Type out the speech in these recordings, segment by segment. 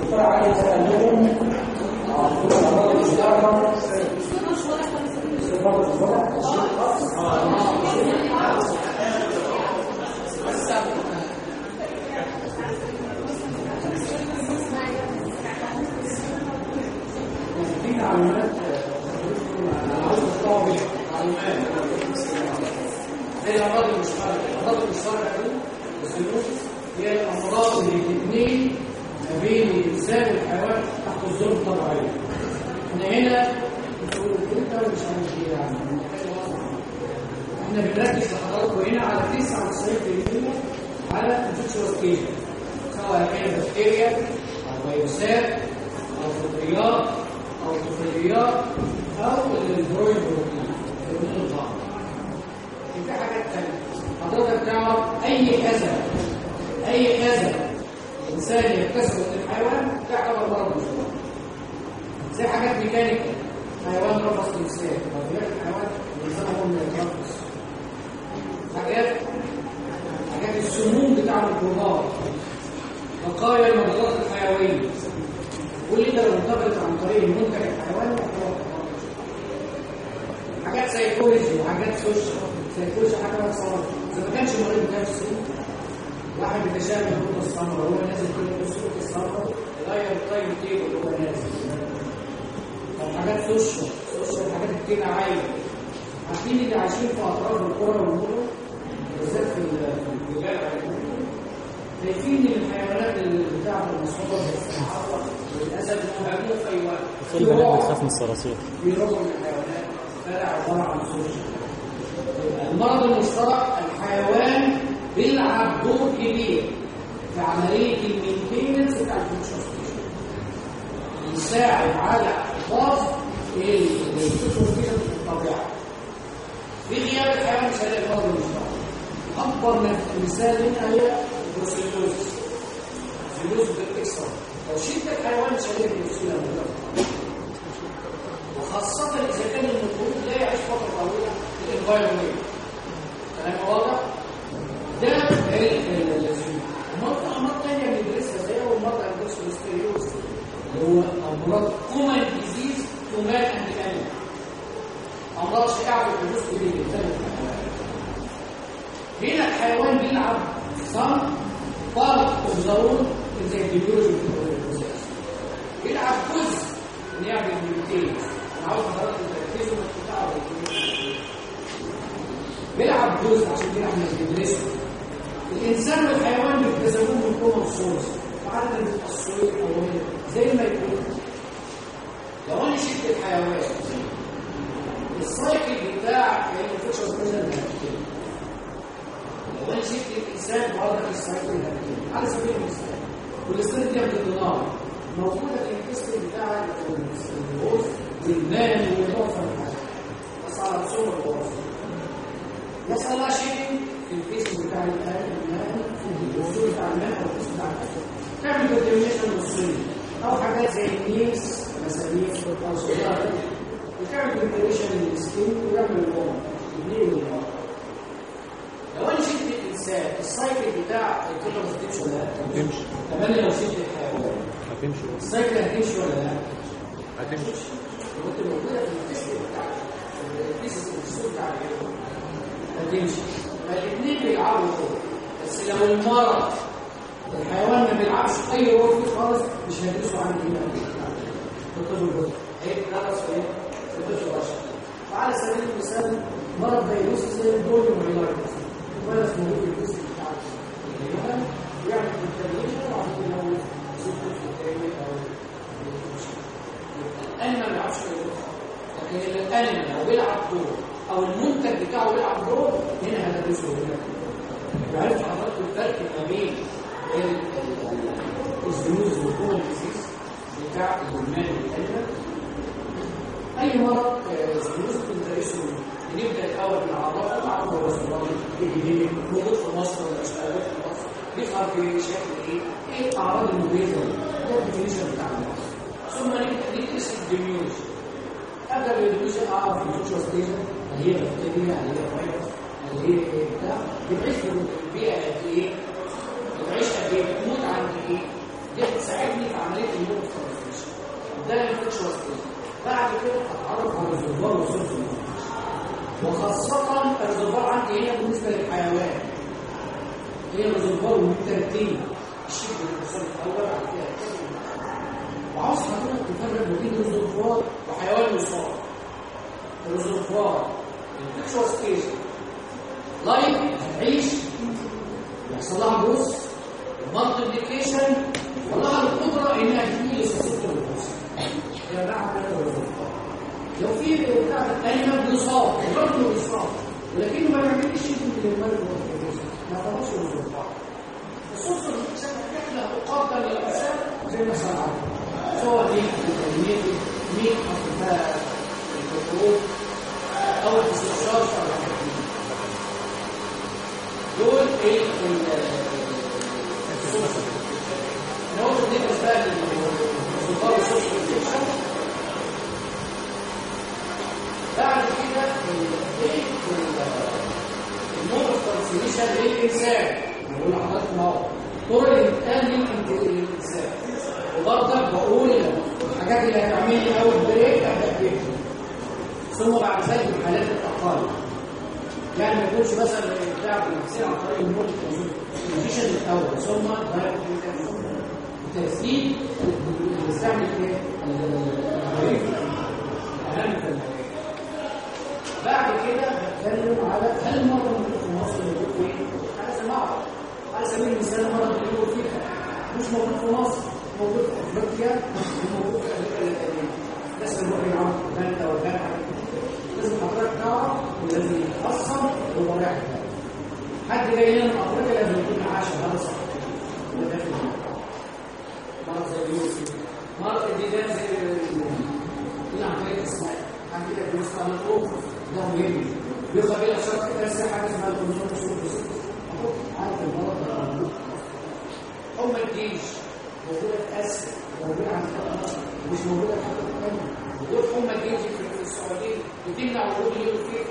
الدكتور علي سألهم عن الأمراض المشتركة صفات الصفات في معلومات أنا عاوز أطلع معلومات زي الأمراض المشتركة الأمراض المشتركة دي السلوك هي الأمراض اللي بتتنين ما بين الإنسان والحيوان تحت الظروف الطبيعية احنا هنا بتقول انت مش عارف ايه يعني احنا بنركز لحضراتكم هنا على 99% على انفكشوس كيس سواء كان بكتيريا او فيروسات او فطريات او طفيليات او البروين بروتين البروتين الضعف في حاجات تانية حضرتك تعرف اي كذا اي كذا الانسان يكتسبه من الحيوان تعتبر مرض مشترك زي حاجات ميكانيكال حيوان رفض تمثال طبيعه الحيوان الانسان هو من الرفض حاجات حاجات السموم بتاع الكبار بقايا المضادات الحيويه كل ده لو انتقلت عن طريق المنتج الحيواني حاجات سيكولوجي وحاجات سوشيال سيكولوجي حاجه ما تصور اذا ما كانش مريض نفسي واحد بيتشابه النقطه السمراء وهو نازل كده في الصوره السمراء يغير التايم تيبل وهو نازل طب حاجات سوشيال سوشيال حاجات اجتماعيه عارفين اللي عايشين في اطراف القرى والمدن بالذات في الجبال شايفين ان الحيوانات اللي بتاعت المصطبه زي الصحافه والاسد مهاجمون في اي وقت كل البنات بتخاف من الصراصير بيهربوا من الحيوانات فلا عباره عن سوشيال المرض المشترك الحيوان بيلعب دور كبير في عمليه المينتيننس بتاع الفيوتشر يساعد على احفاظ الفيوتشر في الطبيعه في غياب الحيوان مش هيلاقي المرض المشترك اكبر مثال هنا هي البروسيلوز البروسيلوز بتكسر لو شلت الحيوان مش هيلاقي البروسيلوز وخاصة إذا كان المفروض لا يعيش فترة طويلة في الانفايرمنت كلام واضح؟ ده المرضى أمراض تانية بندرسها زي أول مرة هندرس الاستيريوز اللي هو أمراض كومن ديزيز كومان أند كامل أمراض شائعة في الجزء اللي بيختلف هنا الحيوان بيلعب some part of the role in the epidemiology of the process بيلعب جزء ان يعمل ميوتين انا عاوز حضرتك تركزوا في البتاع بيلعب جزء عشان كده احنا بندرسه الانسان والحيوان بيكتسبوه من كومن سورس فعدد التصوير او زي ما يكون لو انا شلت الحيوان السايكل بتاع الانفكشن بريزن لو انا شلت الانسان برضه السايكل هتكتب على سبيل المثال والاستاذ دي بتتنار موجوده في الكسر بتاع الغوص والمال والاضافه للحاجه بس على صور الغوص يحصل لها شيء في الكيس بتاع الماء الماء في الوصول بتاع الماء او الكيس بتاع الاكل تعمل كونتامينيشن نصين او حاجات زي النيس مسامير او صغيره وتعمل كونتامينيشن للسكين ويعمل الوضع الاثنين والوضع لو انا شلت الانسان السايكل بتاع الكترس تمشي ولا لا؟ هتمشي كمان لو شلت الحيوان هتمشي السايكل هتمشي ولا لا؟ هتمشي كنت موجوده في الكيس بتاع الكيس الصوت بتاع الحيوان هتمشي فالاثنين بيلعبوا دور بس لو المرض الحيوان ما بيلعبش اي دور فيه خالص مش هيدرسوا عنه هنا في الطب البيطري هيتدرس في في الطب البشري وعلى سبيل المثال مرض فيروسي زي الدول المايلايتس الفيروس موجود في الجسم بتاع الحيوان ويعمل كونتامينيشن وبعد كده هو يصيب طفل تاني او الانيمال ما بيلعبش اي دور لكن الانيمال لو بيلعب دور او المنتج بتاعه بيلعب دور هنا هتدرسه هنا عرفت حضرتك الفرق ما بين الزنوز والكومن ديزيز بتاع الهرمان والانيمال اي مرض زنوز بندرسه بنبدا الاول بالاعراض العرض والرسومات الابيديميك موجود في مصر ولا اشتغلت في مصر بيظهر في شكل ايه؟ ايه الاعراض المميزه ده الديفينيشن بتاع المرض ثم نبدا ندرس الديميوز ابدا بالديميوز اعرف الفيوتشر ستيشن هل هي بكتيريا هل هي فيروس هل هي ايه بتاع بتعيش في البيئه قد ايه؟ بتعيش قد ايه؟ بتموت عند ايه؟ دي بتساعدني في عمليه النور ترانسميشن ده الانفكشوال ستيج بعد كده اتعرف على الزبار والسلسل وخاصه الزبار عندي هنا بالنسبه للحيوان هي الزبار والترتيب الشيء بالانسان الاول بعد كده وعاوز حضرتك تفرق ما بين الزبار وحيوان مصاب الزبار الانفكشوال ستيج لايف هتعيش يحصل لها بوس مالتيبليكيشن ولها القدره انها تجيب لسلسله البوس يا جماعه لو في بتاع الانيمال بيصاب برضه بيصاب ولكنه ما يعملش شيء من المال ما يعتبرش بالظبط الصوص اللي له تقدم للانسان زي ما صنع سواء دي ميك ميك او الكترون او الاستشراف او الحاجات دي دول ايه نقطة دي بالنسبة للسلطان السوشيال بعد كده ايه النور الترانسميشن للإنسان بقول لحضراتكم اهو طرق الانتقال للإنسان وبرضك بقول الحاجات اللي هتعمل لي أول بريك أبدأ بيها ثم بعد ذلك الحالات الأقل يعني ما يكونش مثلا بتاع بنفسنا عن طريق الموت مفيش الاول ثم ترتيب بنستعمل ايه الغريب اهم في بعد كده بتكلم على هل مرض موجود في مصر موجود فين؟ عايز اعرف على سبيل المثال مرض موجود فيها مش موجود في مصر موجود في افريقيا وموجود في امريكا اللاتينيه بس المرض يعرف بلده وبلده لازم حضرتك تعرف ولازم يتأثر بالمراجع حد جاي لنا من افريقيا لازم يكون معاه شهاده صح وده في مرض زي اليوسف مرض الديدان زي اللي عمليه اسمها عندك فلوس على الأوف ده مهم بيبقى بلا شرط كده سي حاجه اسمها الكونسوم سوبر عارف المرض ده موجود حمى الجيش موجوده في اسيا موجوده عند مش موجوده في حته ثانيه وجود حمى الجيش في السعوديه بتمنع وجود اليوروفيك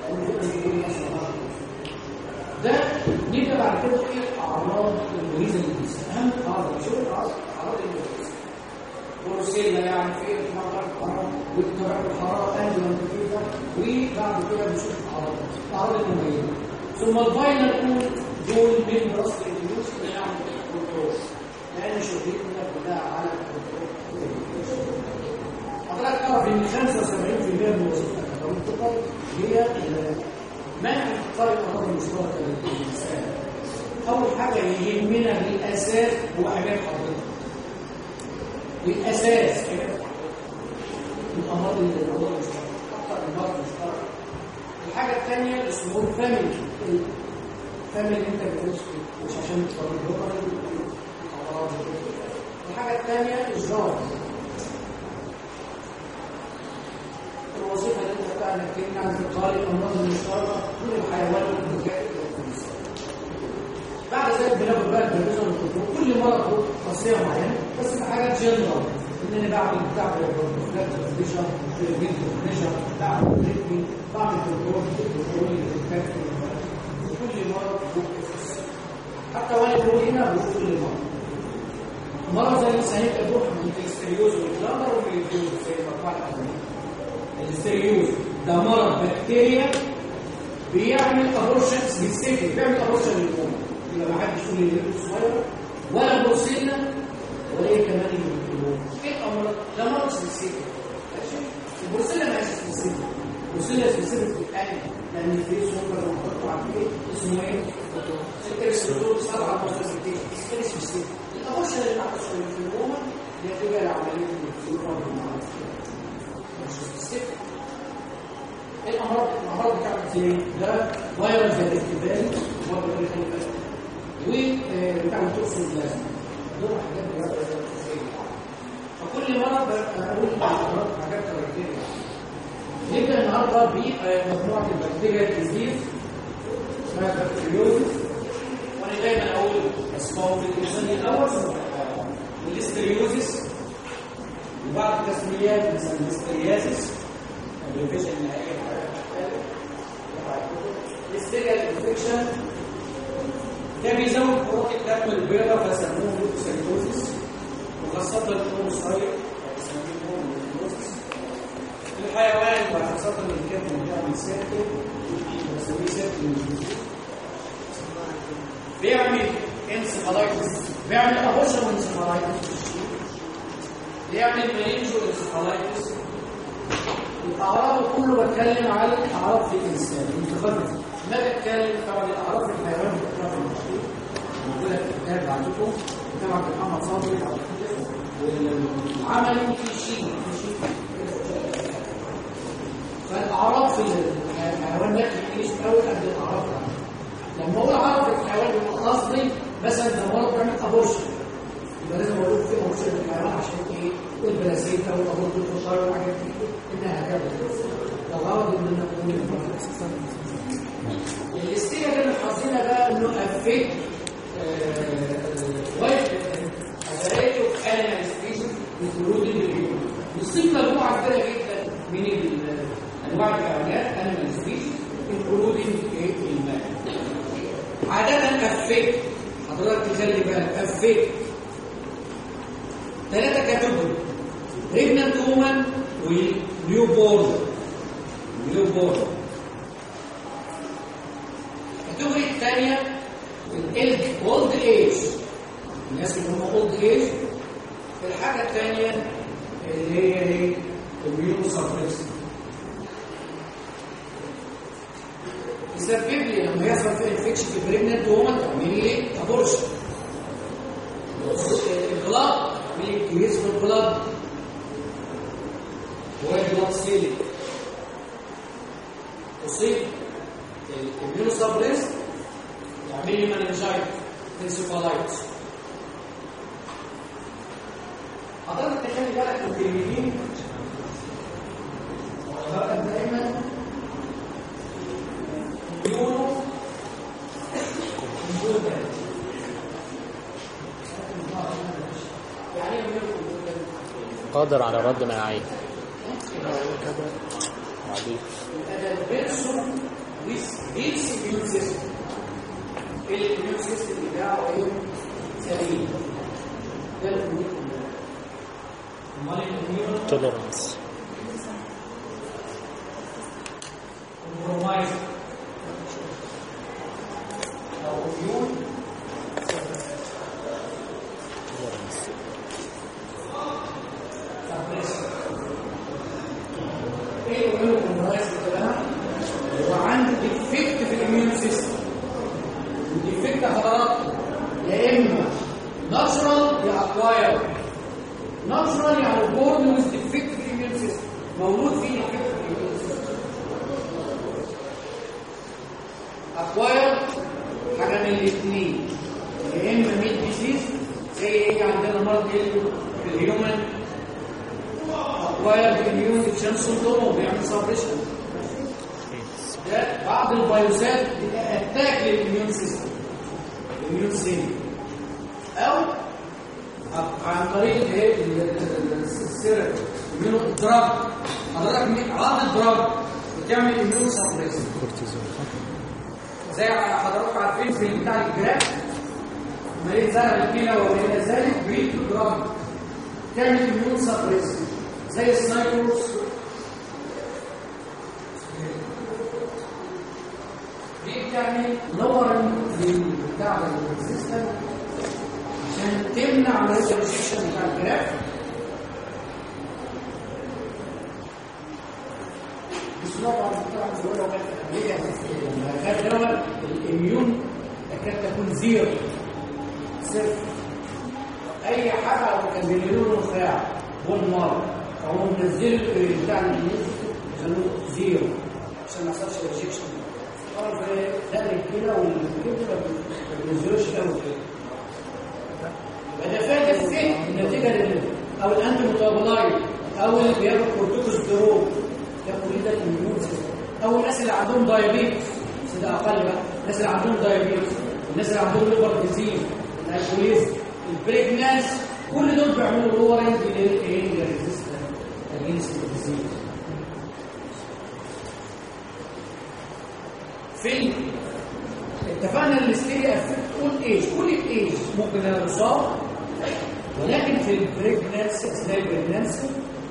ده نبدا بعد كده في اعراض المريض الجنسي اهم اعراض شو الاعراض اعراض المريض بروسيلا يعني في ارتفاع الحراره وارتفاع الحراره اهل كده وبعد كده بنشوف الاعراض الاعراض المميزه ثم الفاينل كود دول من دراسه الجلوس اللي يعمل كنترول لان شغلتنا كلها على الكنترول حضرتك تعرف ان 75% من وظيفتك كمنطقه هي منع انتقال الامراض المشتركه للانسان اول حاجه يهمنا بالاساس هو علاج حضرتك بالاساس الامراض الامراض المشتركه اكثر الامراض المشتركه الحاجه الثانيه اسمه الفاميلي الفاميلي اللي انت بتعيش فيه مش عشان تطلع الحاجه الثانيه الجار الوظيفه اللي انت بتعمل تمنع انتقال الامراض المشتركه كل الحيوانات والكائنات والانسان بعد ذلك بناخد بقى البريزون والكنترول كل مرض له خاصيه معينه بس في حاجات جنرال ان انا بعمل بتاع البروفلاكت فيجن تريبيت فيجن بعمل تريتمنت بعمل كنترول كنترول للانفكت كل مرض له خاصيه حتى وانا بقول هنا بقول كل مرض مرض زي السهيل الروح من الاستريوز والجلندر والميليفيوز زي المقال الاولاني الاستريوز ده مرض بكتيريا بيعمل ابورشن سبيسيفيك بيعمل ابورشن للام يبقى ما حدش يقول لي صغير ولا بورسيلا ولا ايه كمان يقولوا ايه الامراض ده مرض سبيسيفيك ماشي البورسيلا ما هيش سبيسيفيك البورسيلا سبيسيفيك في الاني لان في سكر محطوط على ايه اسمه ايه الكريستول سبعه بورسيلا سبيسيفيك الابورشن اللي بتحصل في الام نتيجه لعمليه السكر مش سبيسيفيك الامراض الامراض بتاعت ايه ده فيروس زي الاكتبال برضه اللي خلي بالك وبتاع التوكسين بلازما دول حاجات بجد فكل مره بقول الامراض حاجات كاركتيريا نبدا النهارده بمجموعه البكتيريا الديزيز اسمها بكتيريوزيس وانا دايما اقول اسمهم في الانسان الاول الاستريوزيس وبعض التسميات مثل الاستريازيس الانفكشن النهائيه الاستيريال انفكشن ده بيزود كرات الدم البيضاء فسموه لوكوسيتوزيس وخاصة الأم الصغير الحيوان وخاصة اللي كان بيعمل ساكن بنسميه ساكن بيعمل انسفالايتس بيعمل ابوشن انسفالايتس بيعمل منينجو انسفالايتس الاعراض كله بتكلم على الاعراض في الانسان المتخلف ما بتكلم طبعا الاعراض في الحيوان بتكلم في المشكله موجوده في الكتاب عندكم طبعا محمد صبري والعمل في شيء في شيء فالاعراض في الحيوان ما بتجيش قوي قد الاعراض لما اقول اعراض في الحيوان يبقى قصدي مثلا ده مرض بيعمل ابورشن يبقى لازم اقول في ابورشن في الحيوان عشان ايه والبلاسيتا والابورشن والفشار والحاجات دي انها هكذا ده غرض ان انا اقول الاستيرا ده اللي حاطينها بقى انه افكت وايت ازايته انيمال سبيشيز انكلودنج الهيومن بتصيب مجموعه كبيره جدا من انواع الحيوانات انيمال سبيشيز انكلودنج الماء عاده افكت حضرتك تخلي بالك افكت ثلاثه كاتيجوري بريجننت وومن ونيو بورن نيو بورن الكاتيجوري الثانيه الالد اولد ايج الناس اللي هم اولد ايج الحاجه الثانيه اللي هي ايه الميون سبريس يسبب لي لما يحصل في انفكشن في بريجننت وومن تعمل لي ابورشن الغلاط من الكيس في البلد هو البلد سيلي تصيب الاميون سبريس تعمل لي مننجايت انسفالايتس حضرتك تخلي بالك من الكلمتين حضرتك دايما يونو يعني ايه قادر على رد ما يعين عديد البيرسون with this immune system الاميون سيستم بتاعه ايه سليم ده الاميون امال الاميون توليرانس كومبرومايز او اميون ايه الاميون كومبرومايز بتاعها هو عنده ديفكت في الاميون سيستم الديفكت حضرات يا اما ناتشرال يا اكواير ناتشرال يعني بورن ويز ديفكت في الاميون سيستم مولود فيه ديفكت في الاميون سيستم اكواير حاجه من الاثنين يا اما ميد ديزيز زي ايه عندنا مرض ال- الهيومن اكواير الاميون ديفشن سندروم بيعمل سبريشن ده بعض الفيروسات بتبقى اتاك للاميون سيستم الاميون سيستم او عن طريق الايه السيرم اميون دراج حضرتك عض الدراج بتعمل اميون سبريس كورتيزون زي حضراتكم عارفين في بتاع الجراف مريض زرع الكلى وما الى ذلك بيدوا دراج تعمل اميون سبريس زي السايكلوس دي بتعمل لور بتاع السيستم عشان تمنع عمليه الريجكشن بتاع الجراف بس طبعا طبعا زي ما قلت لما كان الاميون تكاد تكون زيرو صفر اي حاجه لو كان بيقولوا له نخاع والنار فهو منزل بتاع الاميون يخلوه زيرو عشان ما يحصلش ريجكشن طبعا في دقن الكلى والكبد ما بينزلوش قوي كده يبقى ده فايده فين النتيجه لل او الانتي ميتابولايت او اللي بياخد كورتيكوستيرون ده كل ده الاميون سيستم او الناس اللي عندهم دايابيتس بس ده اقل بقى الناس اللي عندهم دايابيتس الناس اللي عندهم ليفر ديزيز الالكوليزم البريجنانس كل دول بيعملوا لورنج للايه للريزيستنس اجينست الديزيز فين اتفقنا ان الاستيريا افكت كل ايج كل ايج ممكن انا مصاب ولكن في البريجنانسي اثناء البريجنانسي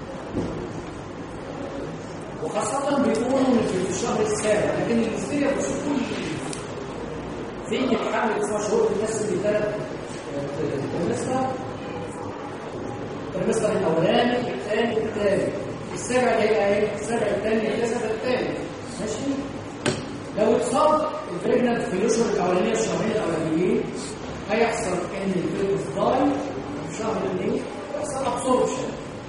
وخاصة بيقولوا ان في الشهر السابع لكن الهستيريا بس كل في الحمل تسع شهور الناس اللي ثلاث ترمستر الترمستر الاولاني الثاني الثالث السابع ده هيبقى ايه؟ السابع الثاني التاسع الثالث ماشي؟ لو اتصاب البريجنانت في الاشهر الاولانيه الشهرين الاولانيين هيحصل ان البيبي ضاي في شهر اثنين يحصل ابسوربشن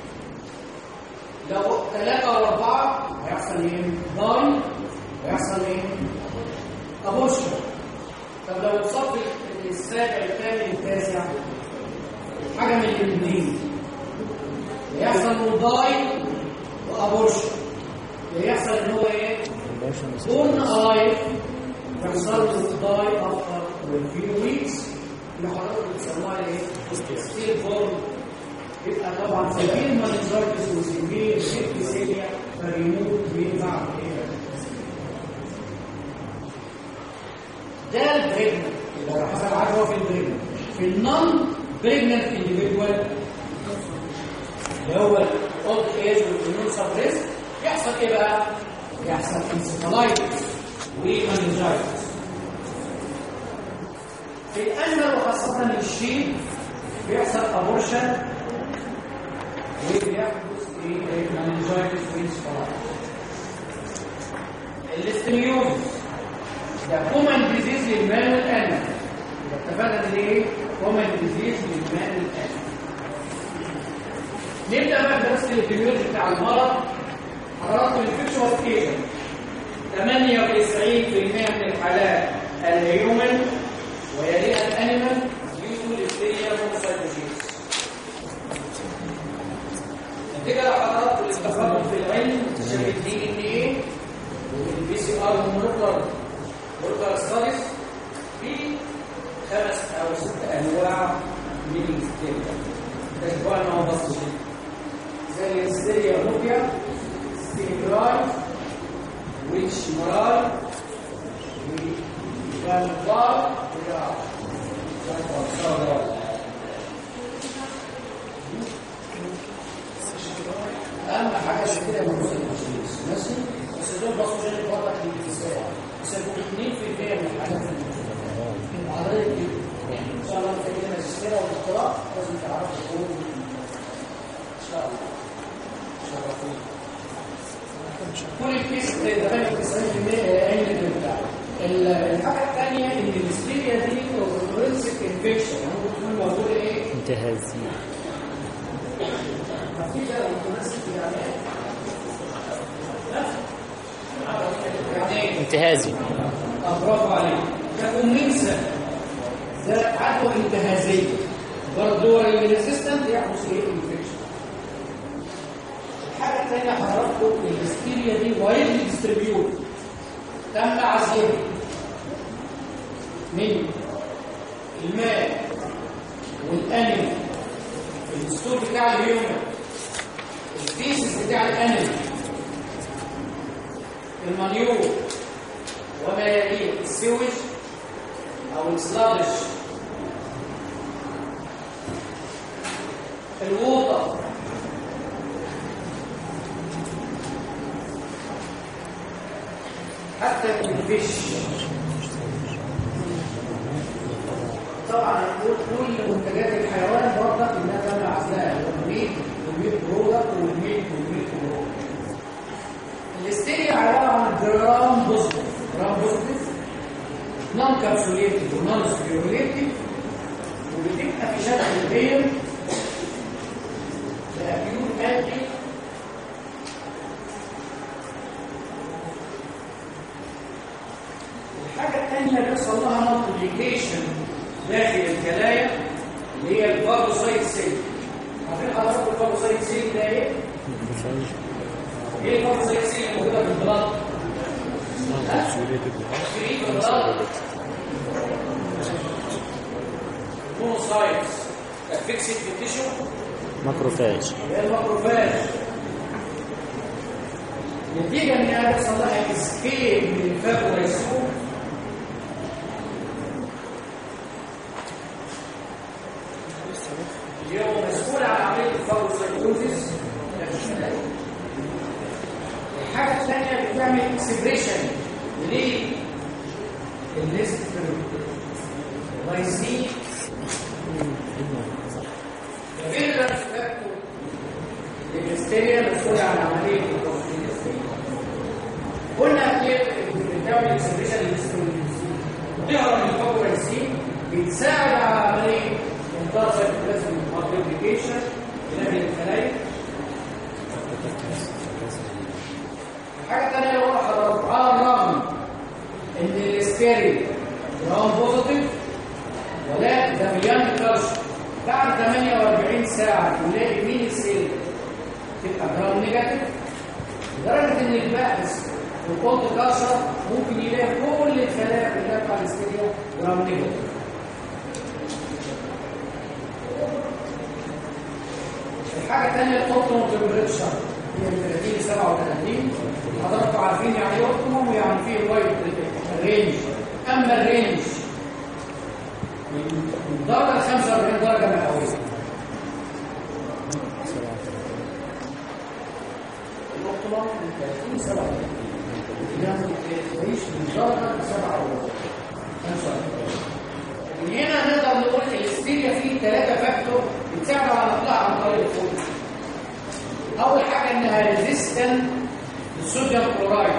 لو ثلاثة أو أربعة هيحصل إيه؟ ضاي ويحصل إيه؟ أبورشن طب لو اتصاب السابع الثامن التاسع حاجة من الاثنين يحصل له ضاي وأبورشن يحصل إن هو إيه؟ بون ألايف يحصل له ضاي أفتر فيو ويكس اللي حضرتك بتسموها إيه؟ ستيل فورم يبقى طبعا سبيل مانيزايتس وسبيل سيبتيسيليا فريموت بينفع ايه ده البريجننت اللي حصل عدوى في البريجننت في النون بريجننت انديفيدوال اللي هو الاولد ايج والاميون سبريس يحصل ايه بقى؟ يحصل انسفالايتس ومانيزايتس في الانيمال وخاصه الشيب بيحصل ابورشن وبيحدث ايه مننجايتس وانسفالايتس الاستميوز ده كومن ديزيز للمان والانيمال اتفقنا ان ايه كومن ديزيز للمان والانيمال نبدا بقى بدراسه الاستميوز بتاع المرض حضراتكم الفيكشوال كيس 98% من الحالات الهيومن ويليها الانيمال يوجد الاستيريا مونوسايتوجينيس كده لو حضراتكم الاستفاضه في العلم شبه الدي ان ايه والبي سي ار والمولكولر مولكولر ستاديز في خمس او ست انواع من الهستيريا تشبه ما هو بسيط زي الهستيريا موبيا ستيراي ويتش مراي وفالبار وجار اهم حاجه عشان كده موجود المجلس ماشي بس دول بصوا جانب برضك للاتساع بس يكون 2% من الحاجات في المجلس حضرتك ان شاء الله انت كده ماجستير ودكتوراه لازم تعرفوا تقول ان شاء الله شرفوني كل الكيس ده 98% علم بتاع الحاجه الثانيه ان الهستيريا دي فورنسيك انفكشن ممكن تكون موجوده ايه؟ انتهازية نتيجة متمسك يعني يعني انتهازي اه برافو عليك ده كومنسا ده عدوى انتهازية برضه الريزيستنت يحدث ايه انفكشن الحاجة الثانية حضراتكم الهستيريا دي وايد ديستريبيوت تم عزلها من الماء والانيمال الدستور بتاع الهيومن الفيسس بتاع الانيمال المنيور وما يليه السوج او السلادش الووطه حتى الفيش طبعا نقول كل منتجات الحيوان برضك انها تم عزلها والميت والميت برودكت والميت والميت برودكت الاستيريا عباره عن جرام بوزيتيف جرام بوزيتيف نون كابسوليتد ونون سبيروليتد وبتبقى في شكل البير لأبيون أنتي الحاجة الثانية بيحصل لها مالتيبليكيشن داخل الخلايا اللي هي الفاجوسايت سيل عارفين حضراتكم الفاجوسايت سيل ده ايه؟ ايه الفاجوسايت سيل الموجودة في البلاد؟ في البلاد مونوسايتس فيكسد في التيشو ماكروفاج هي الماكروفاج نتيجة ان هي بيحصل لها اسكيب من الفاجولايسوم اليوم بتعمل اكسبريشن للليست لايسين غير فاكتور الهستيريا مسؤول عن عمليه التوصيل قلنا بتعمل اكسبريشن للهستيريا تهرب من الفاكتور بتساعد على عمليه انتاج سيتوبلازم مالتيبليكيشن لنقل الخلايا حاجه ثانيه لو انا حضرتك على الرغم ان الاسكاري جرام بوزيتيف ولا ده مليان كالسيوم بعد 48 ساعه نلاقي مين السيل تبقى جرام نيجاتيف لدرجه ان الباحث وقلت كسر ممكن يلاقي كل الخلايا كلها بتاع الاستيريا جرام نيجاتيف الحاجه الثانيه الاوبتيموم تمبريتشر هي من 30 ل 37 حضراتكم عارفين يعني ايه اوبتيموم ويعني فيه وايت الرينج اما الرينج من درجه ل 45 درجه مئويه الاوبتيموم من 30 ل 37 يعني تعيش من درجه ل 47 من هنا نقدر نقول الاستيريا فيه ثلاثه فاكتور بتساعد على الاطلاع عن طريق الفوز اول حاجه انها ريزيستنت للصوديوم كلورايد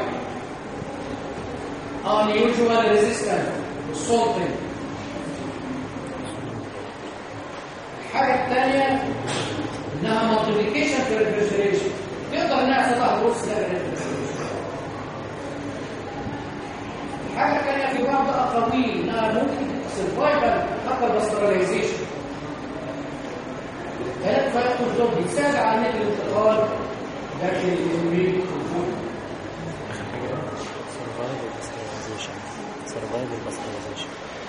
ان يوجوال ريزيستنت للسولتنج الحاجه الثانيه انها مالتيبيكيشن في الريفريجريشن تقدر انها تطلع بص الحاجه الثانيه في بعض الاقاويل انها ممكن سرفايفل حتى باستراليزيشن ثلاث فاكتور دول بيساعد على نقل الانتقال داخل الامريك والفوق survival pasteurization survival pasteurization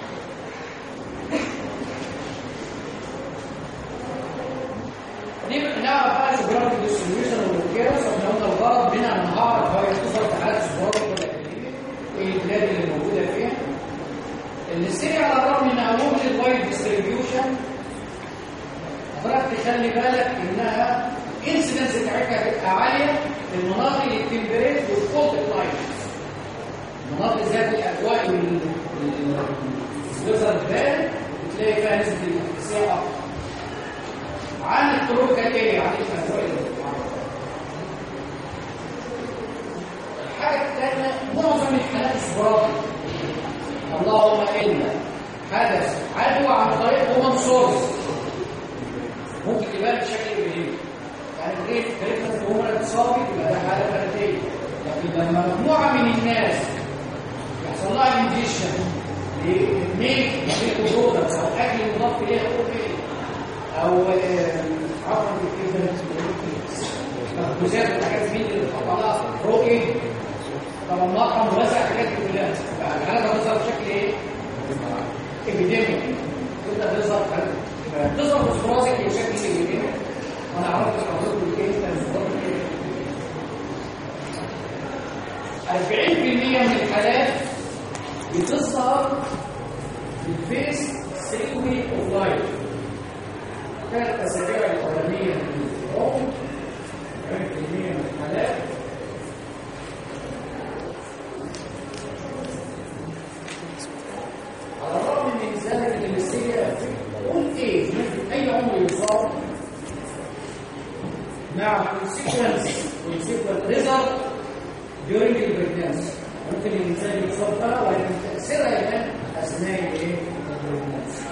نعرف بقى جغرافيك ديستريبيوشن والكيرس احنا قلنا الغرض منها ان نعرف هي تصل في حالات صغيره ولا ايه البلاد اللي موجوده فيها السيريا على الرغم من عموم الوايد ديستريبيوشن حضرتك تخلي بالك انها انسيدنس بتاعتها هتبقى عاليه في المناطق التمبريت والكولد كلايمت المناطق ذات الاجواء والوزر بارد بتلاقي فيها نسبه الاحتساء اكتر عن التروبيكال اريا عن الاجواء الحاجه الثانيه معظم الحالات سبراتي اللهم الا حدث عدوى عن طريق هومن سورس ممكن تبان بشكل جديد يعني الريت كلمه الهومن اتصابي يبقى ده حاله فرديه لكن لما مجموعه من الناس يحصل لها انجيشن لميك ميك برودكتس او اكل مضاف اليه بروتين او عفوا كده مخبوزات وحاجات مين اللي بتحط عليها بروتين طبعا مطعم واسع الحاجات دي كلها الحالات هتظهر بشكل ايه؟ ابيديميك تبدا تظهر تظهر فوسفورازيك بشكل ابيديميك وانا عرفت حضرتك ايه انت 40% من الحالات بتظهر في الفيس 3 ويك اوف لايف ثلاث اسابيع الاولانيه من اليوم 40% من الحالات على الرغم من ذلك ان السيئه في كل ايه ممكن اي عمر يصاب مع consequence consequent result during the pregnancy ممكن الانسان يصاب بها ولكن تاثيرها يبان اثناء الايه البريجنانسي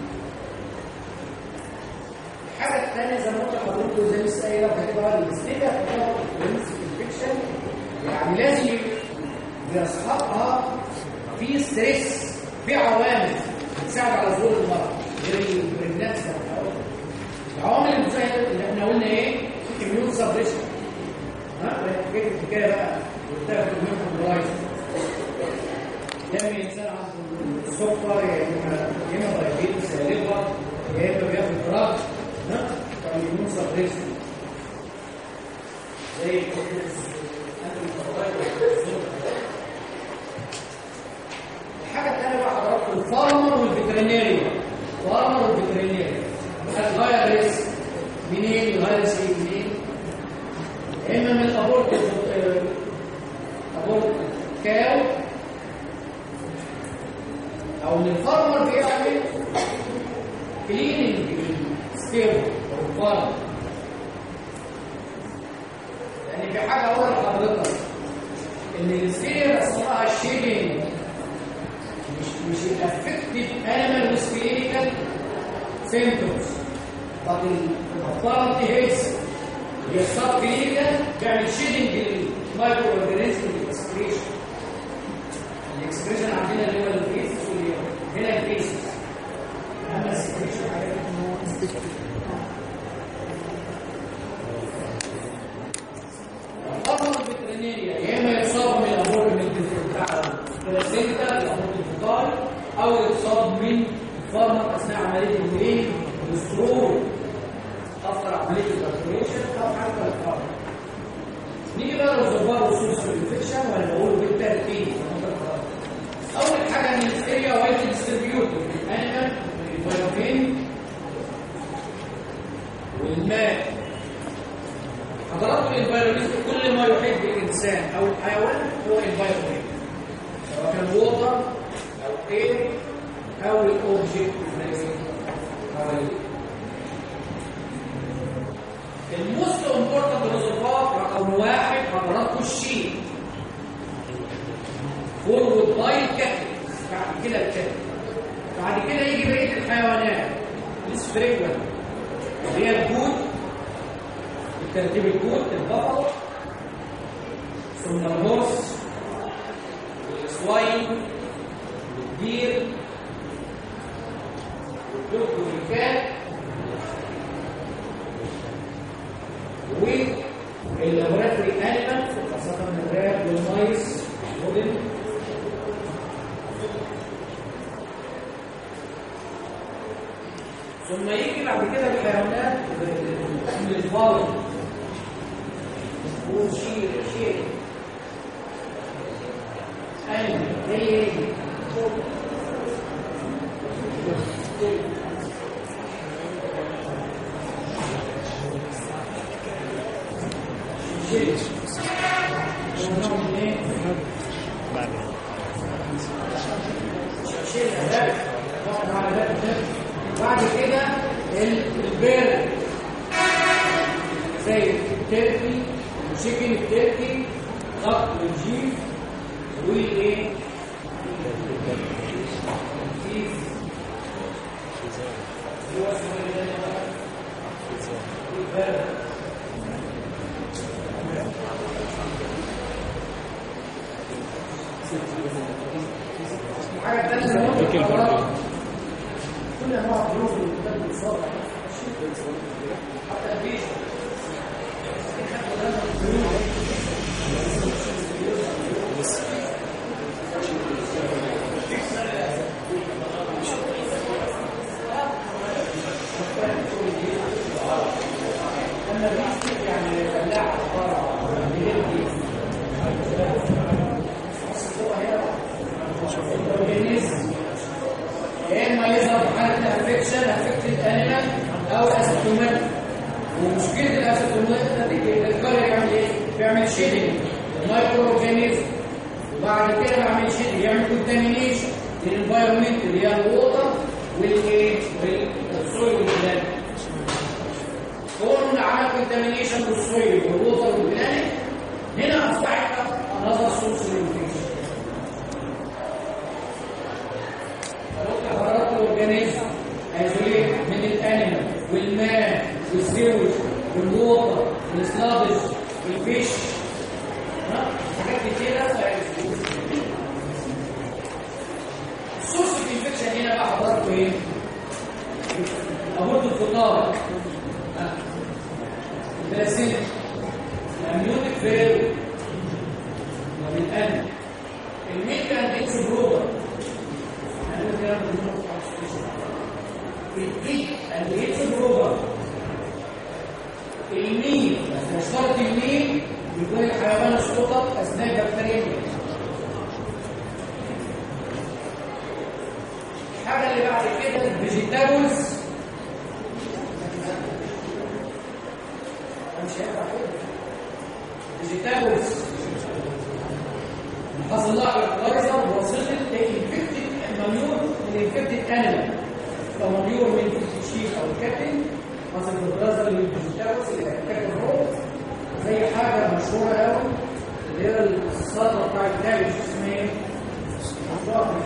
الحاجه الثانيه زي ما قلت لحضرتك زي لسه قايله كاتبها الاستيكا بتاعت الانفكشن يعني لازم بيصحبها في ستريس في عوامل بتساعد على ظهور المرض غير البريجنانسي العوامل اللي بتساعد اللي احنا قلنا ايه اميون سبريشن ها كيف الحكايه بقى بتاخد منهم برايس لما الانسان عنده السكر يا اما يا اما دايابيتس يا ليفر يا اما بياخد دراج ها فالاميون سبريشن زي الحاجه الثانيه بقى حضراتكم الفارمر والفيترينيري الفارمر والفيترينيري هتغير ريسك منين يغير ريسك منين اما من الابورت ابورت كاو او ان الفارمر بيعمل كليننج للستيرو او الفارم يعني في حاجه اقول لحضرتك ان الستيرو اسمها شيدنج مش مش الافكتيف انيمال ويز كلينيكال سيمبتومز طب الفارم دي هيلث هي السب كلينيكال بيعمل شيدنج للمايكرو اورجانيزم الاكسكريشن الاكسبريشن عندنا اللي هو البيسس واللي هنا البيسس اما السكريشن حاجات الأمر الفيترينيريا يا إما يصاب من الأمور من بتاع البلاسينتا الأمور الفقاري أو يصاب من الفارمك أثناء عملية الإيه؟ الاسترول أثر عملية الكالكوليشن أو حتى الفارمك نيجي بقى للزبار والسوس والانفكشن ولا بقوله بالترتيب اول حاجه ان الستيريا وايت ديستريبيوتور الانيمال والفيتامين والماء حضرات الانفايرمنت كل ما يحب الانسان او الحيوان هو انفايرمنت سواء كان ووتر او اير او الاوبجكت حواليه الموست امبورتنت ريزرفات رقم واحد حضراتكم الشيء فورورد باي كاتل بعد كده الكاتل بعد كده يجي بقيه الحيوانات السفريكوال اللي هي الجود الترتيب الجود البقر ثم الهورس والسواين والدير والدب والكات واللابوراتوري انيمال خاصه الراب والمايس والموديل ثم يجي بعد كده الحيوانات من الفاضل وشير شير انيمال زي بعد كده البير زي التركي وشيكن التركي ضغط والجيف وايه الجيف هو اسمه ايه ده البير حاجه ثانيه كل انواع الظروف اللي بتبدا تصاب حتى البيت لما بيجي يعني فلاح يا اما يظهر في حاله افكشن افكتد انيمال او اسيتومات ومشكله الاسيتومات نتيجه الكارير يعمل ايه؟ بيعمل شيدنج المايكرو اورجانيزم وبعد كده بيعمل شيدنج يعمل كونتامينيشن للانفايرمنت اللي هي الووتر والايه؟ والسويل والبلاد كون عمل كونتامينيشن للسويل والووتر والبلاد هنا اصبحت نظر سورس للانفكشن حرارات الاورجانيزم ايزوليت من الانيمال والماء والزوج والووتر والسلابج والفيش حاجات كتيره السورس الانفكشن هنا بقى حضراتكم ايه؟ ابورت الفطار البلاسينيك الامنيوتيك فيرو والانيمال الميكا اندكس بروبر الإيد الإيد بروبر الميل بس مش شرط الميل يكون الحيوان السلطة أثناء البكتيريا الحاجة اللي بعد كده الفيجيتابلز مش هينفع كده فيجيتابلز حصل لها ايكولايزر وصلت لانفكتد مليون من انفكتد انيمال لو مليون من الشيك او الكابتن حصل في البرازر اللي بتتجاوز الى كابتن هو زي حاجه مشهوره قوي اللي هي الصدمه بتاع الكابج اسمها ايه؟ مشروع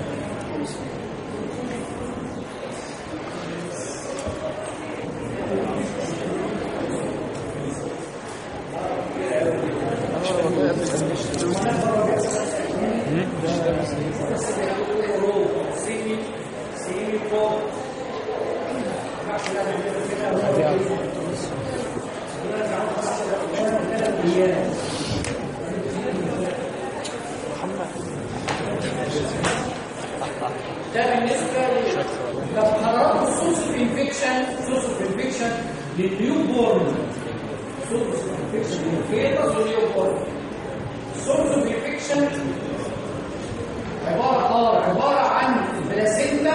ده بالنسبه ل طب حضراتكم السورس اوف انفكشن سورس اوف انفكشن للنيو بورن سورس اوف انفكشن للفيتس والنيو بورن سورس اوف انفكشن عباره اه عباره عن البلاسينتا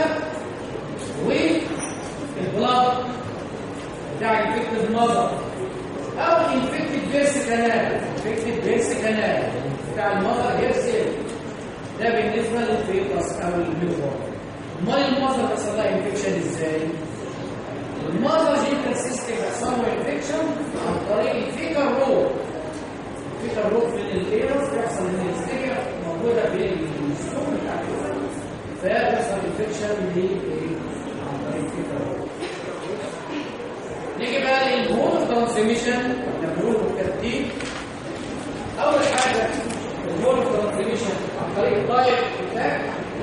والبلاد بتاع انفكتد مذر او انفكتد بيرس كانال انفكتد بيرس كانال بتاع المذر هير سيل ده بالنسبه للفيتس او النيوبورن امال المذر بيحصل لها انفكشن ازاي المذر جينيتال سيستم بيحصل له انفكشن عن طريق الفيكال روب الفيكال روب في الايرس بيحصل ان الستيكر موجوده بين السكون بتاع الجسم فيحصل انفكشن عن طريق الفيكال روب نيجي بقى للمود ترانسميشن احنا بنقول بالترتيب اول حاجه المود ترانسميشن عن طريق الدايركت اتاك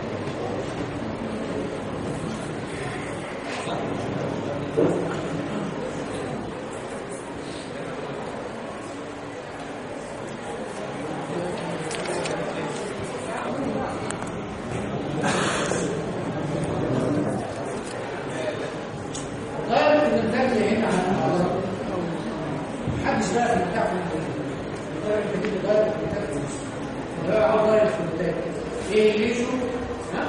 دايركت الاتاك اللي هنا على محدش بقى في البتاع دايركت كده دايركت الاتاك ده عاوز دايركت الاتاك ايه الليجو ها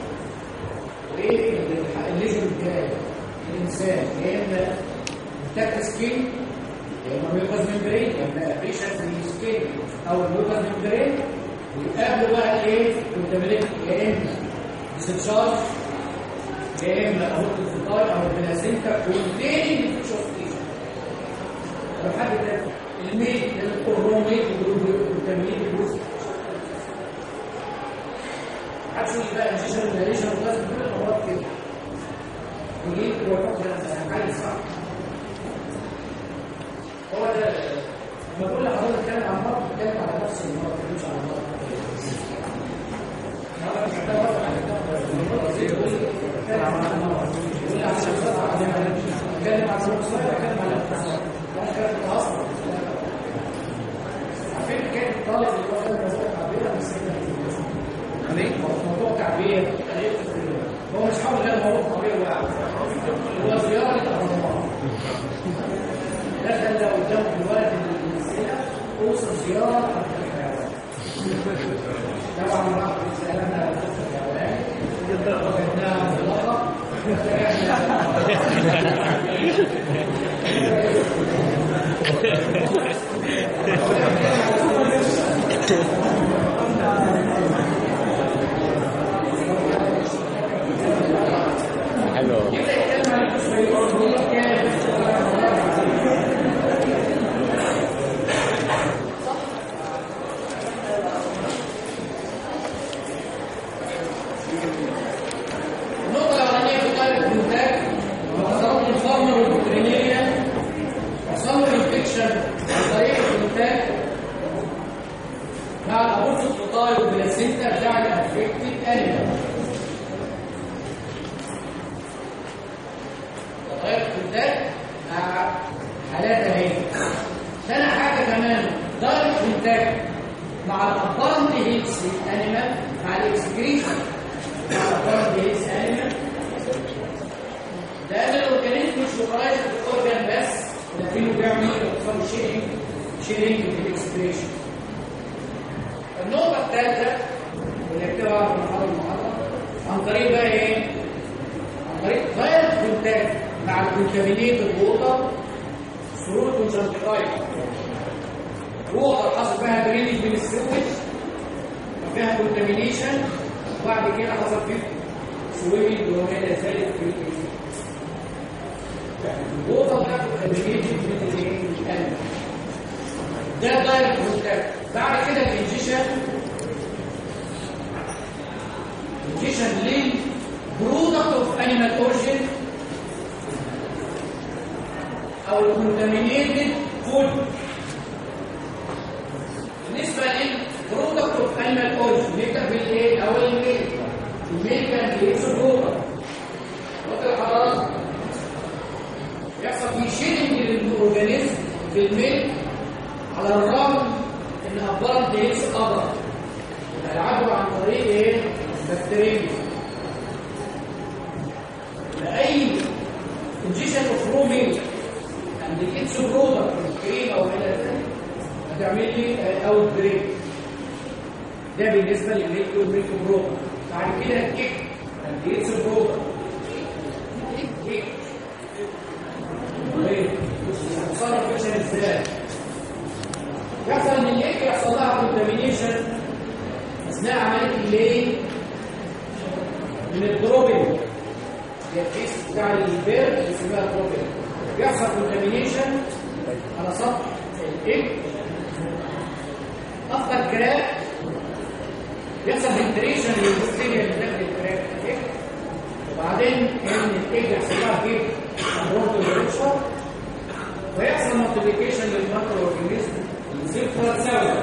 وايه الليجو بتاعي الانسان يا اما اتاك سكين يا اما ميوكاس ممبرين يا اما بريشر في سكين او الميوكاس ممبرين ويقابلوا بقى ايه كونتامينيت يا اما ديسشارج يا اما اهوت الفطار او البلاسينتا كونتيننج فيشوستيشن لو حد ده الميت الكروميت والكونتامينيت الجزء محدش يقول لي بقى انجيشن وليشن ولازم كل الامراض كده وليه هو فقط عايز صح هو ده لما بقول لحضرتك اتكلم عن مرض بتكلم على نفس المرض ما بتكلمش على مرض انا مش محتاج اوافق على المرض زي يقول لي اتكلم عن المرض يقول لي عشان خاطر اتكلم عن المرض اتكلم عن المرض مش كده اصلا عارفين كان الطالب اللي هو كان موضوع تعبير من سنه موضوع تعبير هو مش حاول غير موضوع تعبير واحد هو زياره الاهرامات دخل قدام الولد الممثله اوصل زياره حتى الحيوان طبعا راح سالنا على قصه الحيوان وجدناها مطلقه حلو النقطة الأولانية في طالب الإنتاج وحصلت الفارمر والفيترينيريا حصل له انفكشن عن طريق الإنتاج مع الأبورت الفطاري والبلاسينتا بتاع الأفكتد أنيمال تغير الإنتاج مع حالات أهي تاني حاجة كمان دايركت إنتاج مع الأبارنت هيلث أنيمال مع الإكسكريشن مع الأبارنت هيلث أنيمال لأن الأورجانيزم مش مقرايز بالأورجان بس لكنه بيعمل يحصل شيرنج شيرنج في الإكسكريشن النقطة الثالثة واللي اكتبها في المحاضرة المحاضرة عن طريق بقى إيه؟ عن طريق غير كونتاكت مع الكونتامينيت الووتر سرور كونجنتيفايت ووتر حصل فيها درينج من السيوج فيها كونتامينيشن وبعد كده حصل فيه سويمنج وما الى ذلك في الوضع ده كونتامينيشن من القلب ده دايركت كونتاكت بعد كده الانجيشن انجيشن للبرودكت اوف انيمال اورجن او الكونتامينيتد فود بالنسبه للبرودكت اوف انيمال اورجن نبدا بالايه او الميل الميل كان بيكسر برودكت وقت الحراره يحصل في شيلنج للاورجانيزم في الميل على الرغم ان ابرد ديلز قدر العدوى عن طريق ايه بكتيريا لاي انجيشن اوف رو ميل عند الاتس برودر الكريم او الى ذلك هتعمل لي اوت بريك ده بالنسبه للميلك والميلك برودر بعد كده الكيك عند الاتس برودر كيك تصرف فيشن ازاي يحصل ان الايك يحصل لها كونتامينيشن اثناء عمليه الليل من الدروبين هي الكيس بتاع البير اللي اسمها دروبين يحصل كونتامينيشن على سطح الايك افضل كراك يحصل فنتريشن للبكتيريا اللي داخل الكراك الايك وبعدين ان الايك يحصل لها كيك برضه ويحصل مالتيبيكيشن للماكرو اورجانيزم يصير ثلاث سوا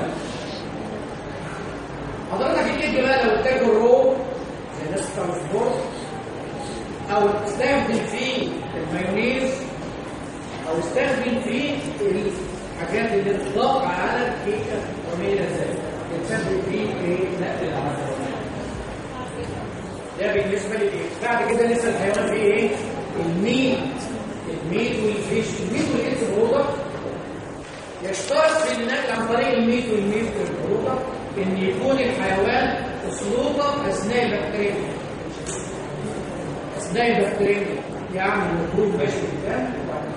حضرتك الايج بقى لو تاكل رو زي الناس بتاع السبورت او تستخدم فيه المايونيز او استخدم فيه الحاجات اللي تضاف على الكيكه وما الى ذلك تستخدم فيه ايه نقل العسل ده بالنسبه للايه بعد كده لسه الحيوان فيه ايه الميت الميت والفيش الميت والاكس برودكت يشترط في النقل عن طريق الميت والميت والبرودكت ان يكون الحيوان اسلوبه اثناء البكتيريا اثناء البكتيريا يعني المفروض ماشي قدام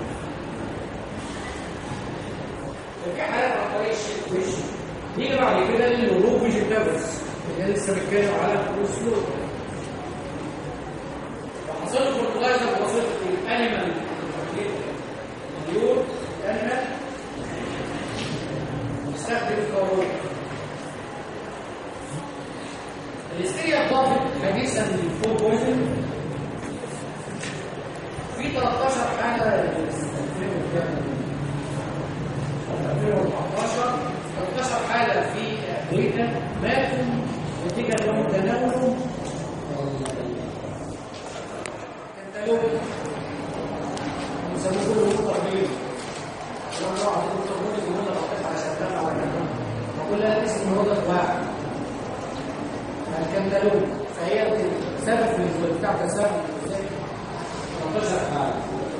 في حالات عن طريق الشيك نيجي بعد كده للهروب فيجيتابلز اللي لسه بنتكلم على الاسلوب وحصل له فرتلايزر بواسطه الانيمال اليور الانيمال يستخدم الكروب الاستيريا ضافت حديثا للفود بويزن في 13 حاله 2014 13 حاله في امريكا ماتوا نتيجه لهم تناولهم كنتالوب بيسموه كله تقليل لما راح الدكتور بيقول لي يقول لك على شغال على كده بقول لها اسم هو ده واحد الكنتالوب فهي سبب في بتاع تسبب ازاي 13 حاله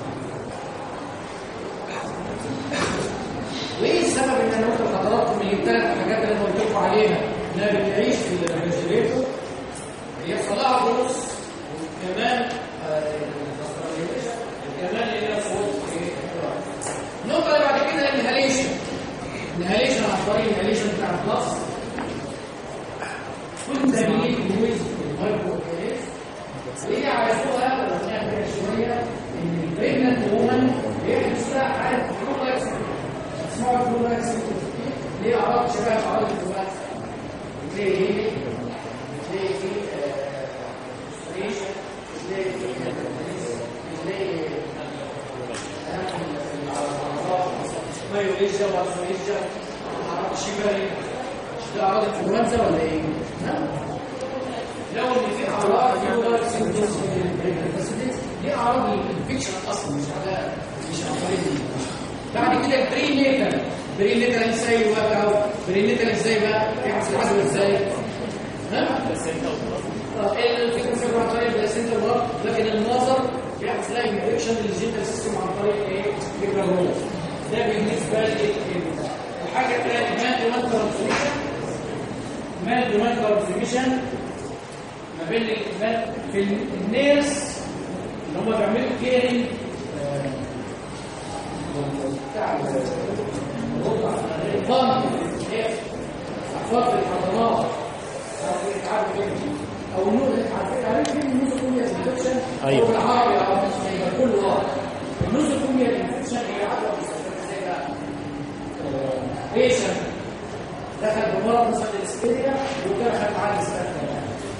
وايه السبب ان انا قلت لحضراتكم من الثلاث حاجات اللي انا قلت لكم عليها انها بتعيش في الريفريجريتور يحصل لها بروس وكمان كمان اللي هي صوت النقطه اللي بعد كده الانهاليشن الانهاليشن عن طريق الانهاليشن بتاع البلس كنت تمييز بويز المايكرو اورجانيزم اللي عرفوها لما نعمل شويه ان البريجننت وومن بيحدث لها حاله فلوكس اسمها فلوكس ليه اعراض شبه اعراض الفلوكس زي ايه؟ زي في ستريشن زي في زي مايوليجيا وارثوليجيا اعراض شبه ده اعراض الانفلونزا ولا ايه؟ لو ان في اعراض يوجد سيمبتومز بس دي اعراض الانفكشن اصلا مش على مش عن طريق بعد كده البري نيتال بري نيتال ازاي بقى او بري نيتال ازاي بقى يحصل حاجه ازاي ها بس انت الفكره في عن طريق البلاسينتا ورا لكن النظر بيحصل لها انفكشن للجينتال سيستم عن طريق ايه الجلوكوز ده بالنسبه للحاجه الثانيه مال دومان ترانسميشن مال دومان ترانسميشن ما بين في النيرس اللي هم بيعملوا كيرنج بتاع الفن احفاظ الحضانات او النور عارفين عارفين النوزوكوميا انفكشن أيوة. او بالعربي او مش هيبقى كله واحد النوزوكوميا انفكشن هي عدوى بتستخدم زي بقى بيشن دخل بمرض مثلا الاسكيليا ودخل معاه الاستخدام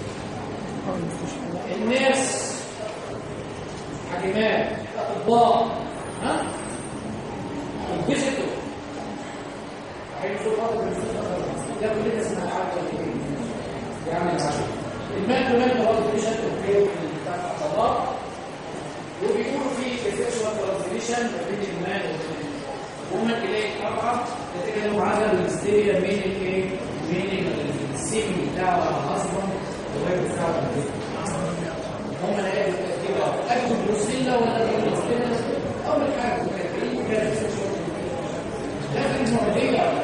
الناس حكيمات اطباء ها الفيزيتور هيمسوا بعض ده كلنا اسمها عدوى يعمل عدوى المادة مادة برضه دي شكل اوكي بتاع العضلات وبيقولوا في سيكشوال ترانزيشن ما بين المال والجنين وهم تلاقي طبعا نتيجه على الهستيريا من الايه؟ من السيمي بتاعه اصلا وغير بتاعه هم لقوا كده اكتب بروسيلا ولا بروسيلا اول حاجه كاتبين كانت سيكشوال لكن معديه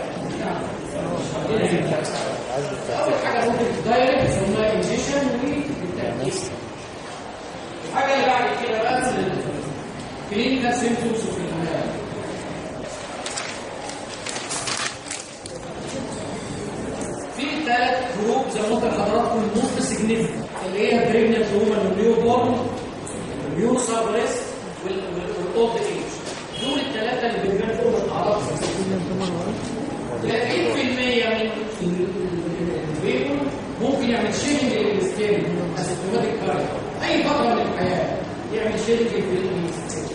اول حاجه ممكن دايركت ثم انجيشن والتاكيد الحاجه اللي بعد كده بقى كلينيكال سيمبتومز في العمال في ثلاث جروب زي ما قلت لحضراتكم الموست سيجنيفيكانت اللي هي بريجننت وومن والنيو بورن والنيو سابريس والاولد ايج دول الثلاثه اللي بيبان فيهم الاعراض 30% من البيبل ممكن يعمل شيرنج للسكين اسيمتوماتيك كارير اي فتره من الحياه يعمل شيرنج للسكين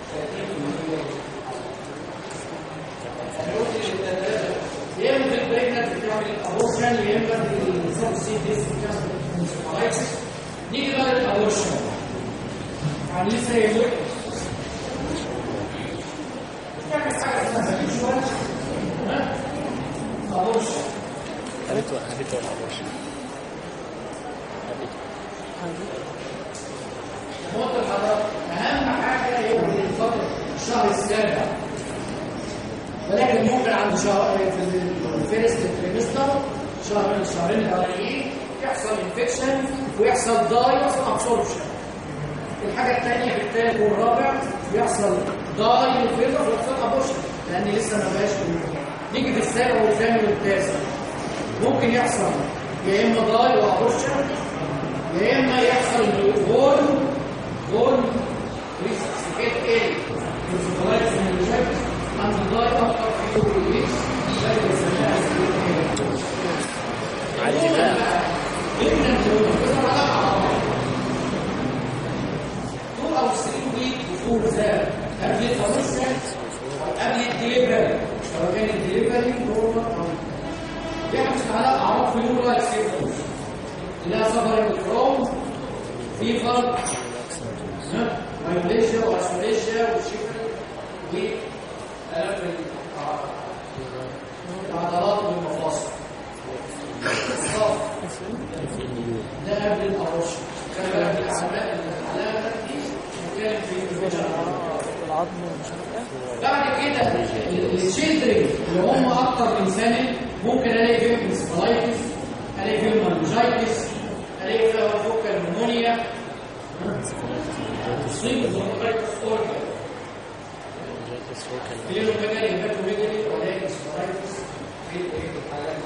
يا اما في البريكنت بتعمل ابورشن يا اما في السبسيديز بتعمل نيجي بقى للابورشن يعني لسه يقول تعمل حاجه اسمها شويه ها ابورشن حبيته حبيته الأبوش موت الحضارة أهم حاجة هي الفترة الشهر السابع ولكن ممكن عند شهر في الفيرست تريمستر شهر من الشهرين الأولانيين يحصل انفكشن ويحصل داي يحصل ابسوربشن الحاجة الثانية في الثالث والرابع يحصل داي وفيلر ويحصل ابورشن لأن لسه ما بقاش نيجي في السابع والثامن والتاسع ممكن يحصل يا إما داي وابورشن يا اما يحصل الغول غول ريسكيت ايه الفوتولايتس من الشكل عند الضاي اكتر في الريس ده بيسميها عادي بقى جدا تقول على طول او 3 ويك بفور زاد قبل التوسع او قبل الدليفري سواء كان الدليفري هو او يحدث على اعراض فلو لايك سيمبتومز لا سفر الكروم في فرق مايوليشيا واسوليشيا والشكل دي آلاف العضلات والمفاصل الصف ده قبل الأرش كان بالك العلامة العلامة دي كانت في العظم مش عارف ايه بعد كده الشيلدرين اللي هم اكتر من سنه ممكن الاقي فيهم انسفالايتس الاقي فيهم منجايتس الاقي فيهم فوكال نمونيا تصيب الزوماتايتس اورجان كلينو ميجالي هيباتو ميجالي ولاقي انسفالايتس في الحالات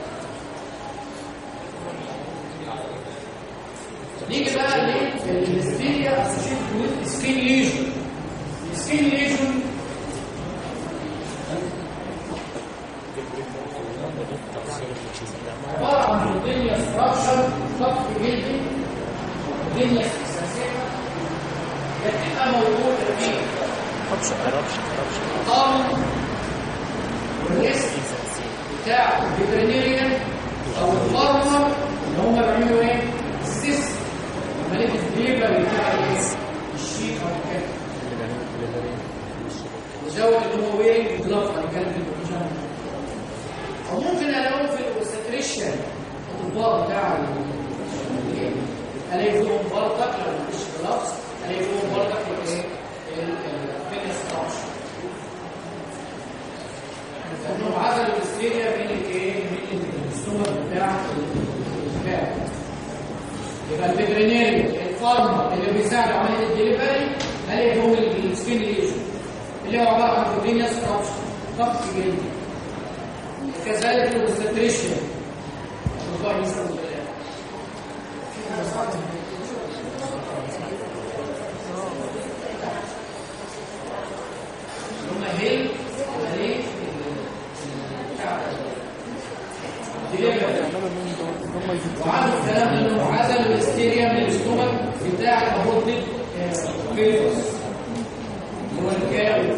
نيجي بقى للستيريا اسوشيتد وذ سكين ليجن السكين ليجن عبارة عن الدنيا ستراكشر سطح جلدي دنيا اساسيه بتبقى موجوده في ربش ربش ربش الطعم والريسك بتاع الفيترينيريان او الفارمر اللي هم بيعملوا ايه؟ السيس ملك الدليفري بتاع ايه؟ الشيك او كده وزود ان هو ويرنج جلاف انا كان في البروجرام او ممكن الاقيهم في الاوستريشن الاطباء بتاع ال- الاقي فيهم برضك لو مفيش جلافز الاقي فيهم برضك الايه؟ الفينس ستراكشر لانه عزل الاستيريا من الايه؟ من السمر بتاع البتاع يبقى الفيترينيري الفارما اللي بيساعد عمليه الدليفري الاقي هو السكين ليجن اللي هو عباره عن بروتين ستراكشر ضغط جلدي كذلك الاوستريشن الله يسلمك هم هيل عليه ديليفري يعملوا مين دول ان هم يفتحوا وعنده الكلام انه عزل الاستيريا من الاستومك بتاع الابورتيك فيروس اللي هو الكاوي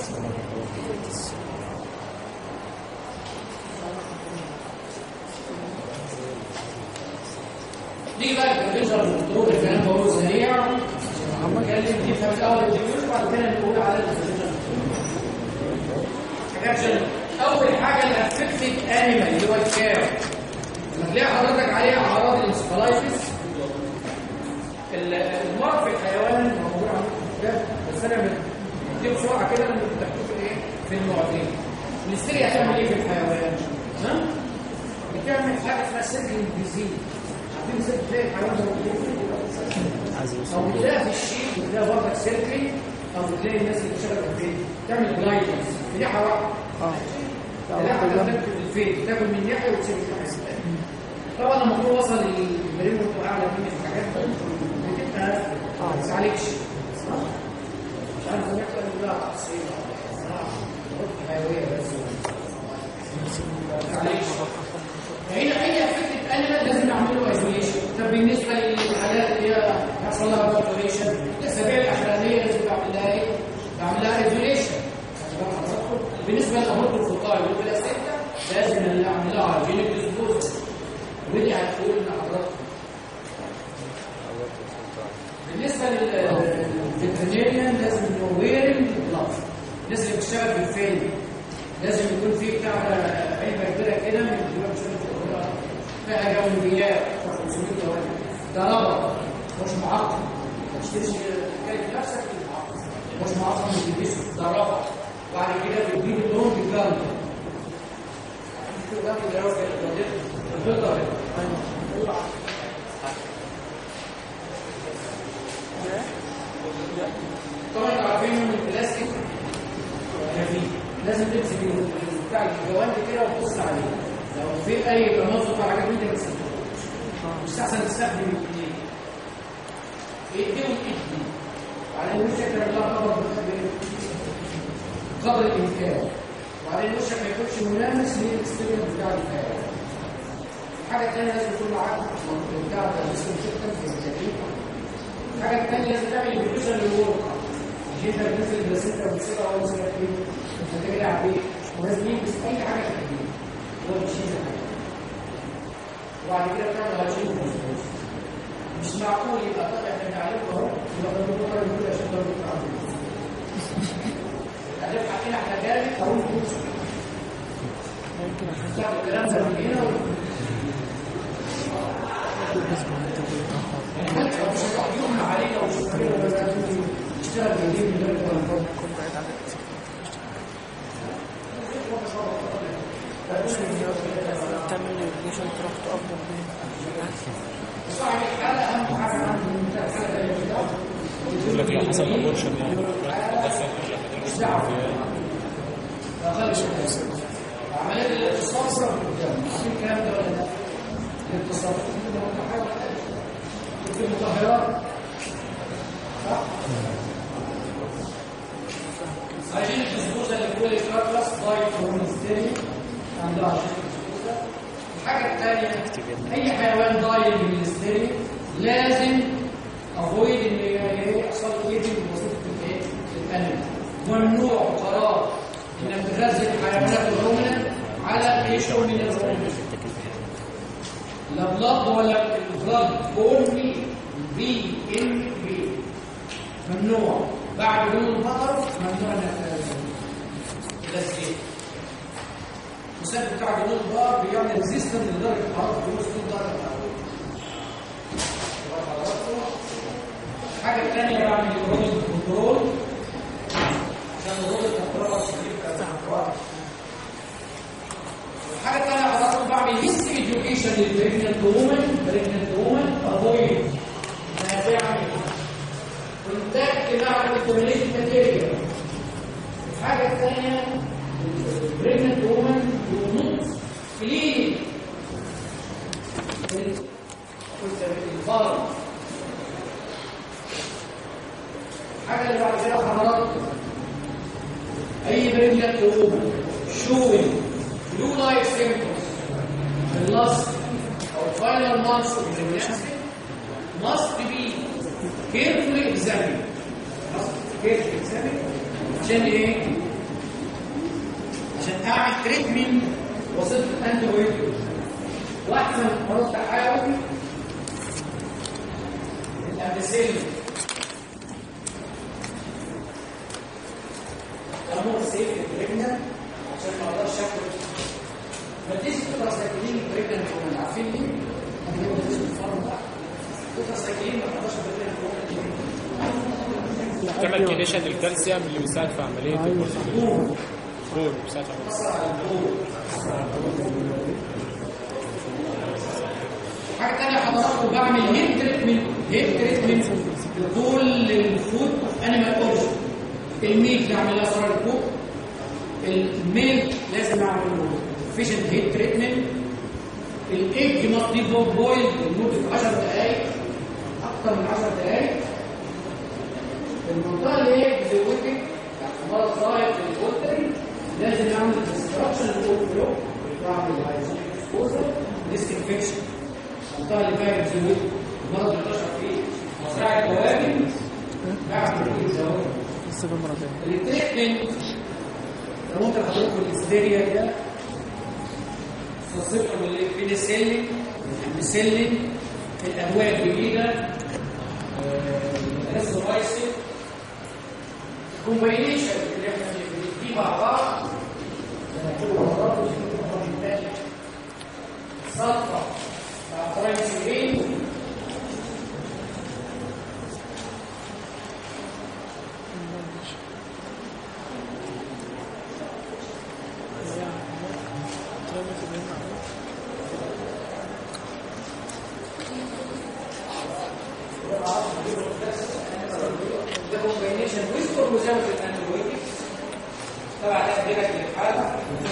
دي بقى البروفيسور الدكتور الكلام هو سريع عم اتكلم دي في الاول الديفيوز وبعد كده نقول على البروفيسور حاجات اول حاجه الافكتد انيمال اللي هو الكاو لما تلاقي حضرتك عليه اعراض الانسفالايتس المرض في الحيوان موجود عندكم في الكتاب بس انا بدي بسرعه كده لما بتحكوا في ايه في النوعين الاستري هتعمل ايه في الحيوان ها بتعمل حاجه اسمها سيرجن ديزيز عارفين سيرجن تلاقي الحيوان ده موجود او بتلاقي في الشيء بتلاقي برضك سيرجري او بتلاقي الناس اللي بتشتغل في البيت تعمل جلايدنس في ريحه واحده اه لا لا تاكل في الفيل تاكل من ناحيه وتسيب الناحيه الثانيه طبعا لما يكون وصل البريم وانتوا اعلى مني في الحاجات دي بتبقى ما تزعلكش صح؟ مش عارف زي ما لا تحصيل حيويه بس ما تزعلكش هنا اي فكره انيمال لازم نعمل له ايزوليشن طب بالنسبه للحالات اللي هي يحصل لها ايزوليشن الاسابيع الاخرانيه لازم بعمل لها ايه؟ بعمل لها ايزوليشن بالنسبه للامراض الفطاري والبلاسيتا لازم نعمل لها هايجينيك ديسبوزل ودي هتقول لحضراتكم بالنسبه للفيترينيريان لازم نويرنج بلاد الناس اللي بتشتغل في الفيلم لازم يكون في بتاع علبه كبيره كده من الجواب فيها جونديات 500 جواب ده ربط مش معقم ما تشتريش كارت نفسك معقم مش معقم من الجسم ده ربط بعد كده بتجيب اللون بالجلد شو ده اللي هو الفلتر طبعا انتوا عارفين ان البلاستيك خفيف لازم تمسك بتاع الجوانب كده وتبص عليه لو في اي تنظف على حاجات انت ما تستخدمهاش مش احسن تستخدم الاثنين ايدي وايدي وعلى وشك لما قبض قدر الامكان وبعدين وشك ما يكونش ملامس للاكسبيرينس بتاع الحياه الحاجه الثانيه لازم يكون معاك بتاع الاسم شكل في الجديد الحاجه الثانيه لازم تعمل البريشن للورقه مش انت بتنزل البلاسيتا وتسيبها اول سنه فين انت ترجع بيه ولازم يلبس اي حاجه خفيفه هو مش حاجه وبعد كده بتعمل هايجين مش معقول يبقى طالع من عليك اهو يبقى ده بيقول لك عشان ده بيقول هتبقى كده احنا جامد او نفوس ممكن عشان تاخد الكلام ده من هنا مش هتحكمنا علينا ومش اشتغل بايديه من غير ما يكون بعيد عن تعمل ريجيشن تروح تقف جنبيه صاحب الحاله اهم حاجه عنده الحاله يقول لك لو حصل ابورشن يعني مش دعوه لا خالص عمليه الاتصال صرف قدام عارفين الكلام ده ولا لا؟ الاتصال في المطهرات صح؟ عايزين الدسبوزه اللي كل كلاس دايت هرمونستيري عندها عشان الدسبوزه الحاجه الثانيه اي حيوان دايت من الستيري لازم افويد ان يحصل ايه في وظيفه الايه؟ الانيمال ممنوع قرار انك تغذي الحيوانات الرومنة على قشر من الرومنة لا بلاد ولا بلاد اونلي بي ان بي ممنوع بعد يوم البقر ممنوع انك تغذي المسبب بتاع جنون البقر بيعمل ريزيستنت لدرجه حراره في وسط درجه حراره الحاجه الثانيه بعمل الرول كنترول عشان الرول كنترول الحاجه الثانيه حضرتك بعمل هيستري اديوكيشن للبريجننت وومن بريجننت وومن افويد ما تعمل كونتاكت مع الكوميونيتي ماتيريال الحاجه الثانيه البريجننت وومن يونوت كلين الفار open showing flu-like symptoms the last or final months of pregnancy must be carefully examined must be carefully examined عشان ايه؟ عشان اعمل تريتمنت وصلت انت ويكتب واحسن مرض تحاول الامبسيل امور سيف البريجنان عشان ما اقدرش اكل ما تديش تتراسايكلين البريجنان كمان عارفين ليه؟ انا جايب لازم الفرن ده تتراسايكلين ما اقدرش البريجنان تعمل كيليشن للكالسيوم اللي بيساعد في عمليه البروتين فول بيساعد في عمليه حاجه ثانيه حضراتكم بعمل هيد تريتمنت هيد تريتمنت لكل الفود انيمال اوريجن الميت بعمل لها فرار الكوك الميل لازم اعمل له فيشن هيد تريتمنت الايج ماست بي بويل لمده 10 دقائق اكثر من 10 دقائق المنطقه اللي هي بتزودك يعني مرض ظاهر في البولتري لازم اعمل ديستراكشن للفلو بعمل هايزونيك اكسبوزر ديسك انفكشن المنطقه اللي فيها بتزودك المرض اللي انتشر فيه مزرعه الدواجن بعمل ايه زواج لسه بمرة تاني التريتمنت لو انت حضرتك الهستيريا ده خاصته بالبنسلين البنسلين الادويه الجديده الاسورايسين كومباينيشن اللي احنا بنديه مع بعض بنعمله مرات ومرات تاني صلفه مع ترايسيلين ده كومباينيشن ويز وزاويه الانتيبيوتيك طبعا ده اديلك للحاله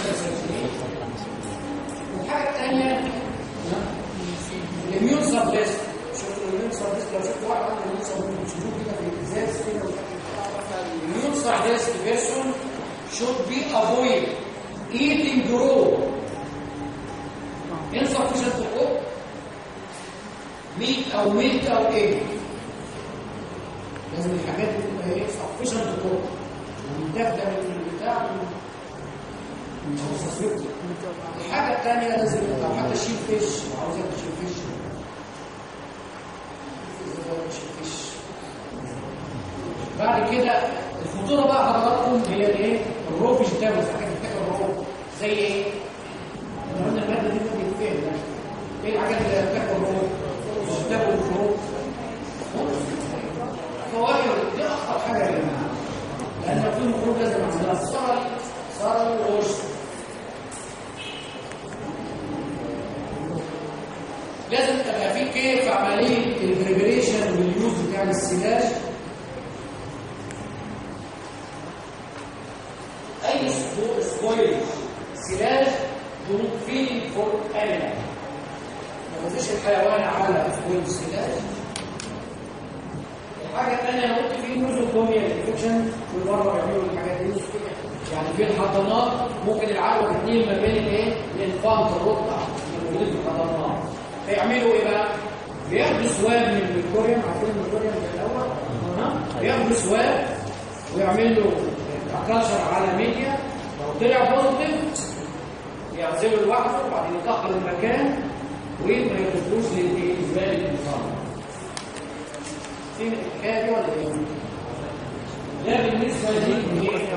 والحاجه الثانيه الاميون سبليس شوفوا الاميون سبليس لو شفت واحد عنده الاميون سبليس تشوفوه كده في الازاز كده الاميون سبليس بيرسون should be avoid eating raw insufficient to cook meat او milk او egg لازم الحاجات دي تبقى ايه سفشنت كوك ومتاخده من البتاع من مخصصته الحاجه الثانيه لازم لو حتى شيل فيش عاوز اكل شيل فيش شيل فيش بعد كده الخطوره بقى حضراتكم هي الايه الرو فيجيتابلز حاجات بتاكل رو زي ايه احنا قلنا الماده دي ممكن تتفهم ايه الحاجات اللي بتاكل رو فيجيتابل رو فواكه دي اخطر حاجه يا جماعه لان في المفروض لازم عندنا الصرل صرل ووش لازم تبقى في كيف عمليه البريبريشن واليوز بتاع السلاج اي سبويل سلاج دون فيلينج فور انيمال ما فيش الحيوان على سبويل سلاج الحاجة الثانية أنا قلت في نوزوكوميا الانفكشن كل مرة بيعملوا الحاجات دي يعني في الحضانات ممكن العدوى تتنقل ما بين الايه؟ الانفانت الرضع اللي موجودين في الحضانات فيعملوا ايه بقى؟ بياخدوا سواب من الميكوريوم عارفين الميكوريوم من الأول؟ ها؟ بياخدوا سواب ويعملوا كالشر على ميديا لو طلع بوزيتيف يعزلوا لوحده وبعدين يطهر المكان وما يدخلوش للإجبال النظام في الحكايه دي ولا ايه؟ لا بالنسبه لي ايه؟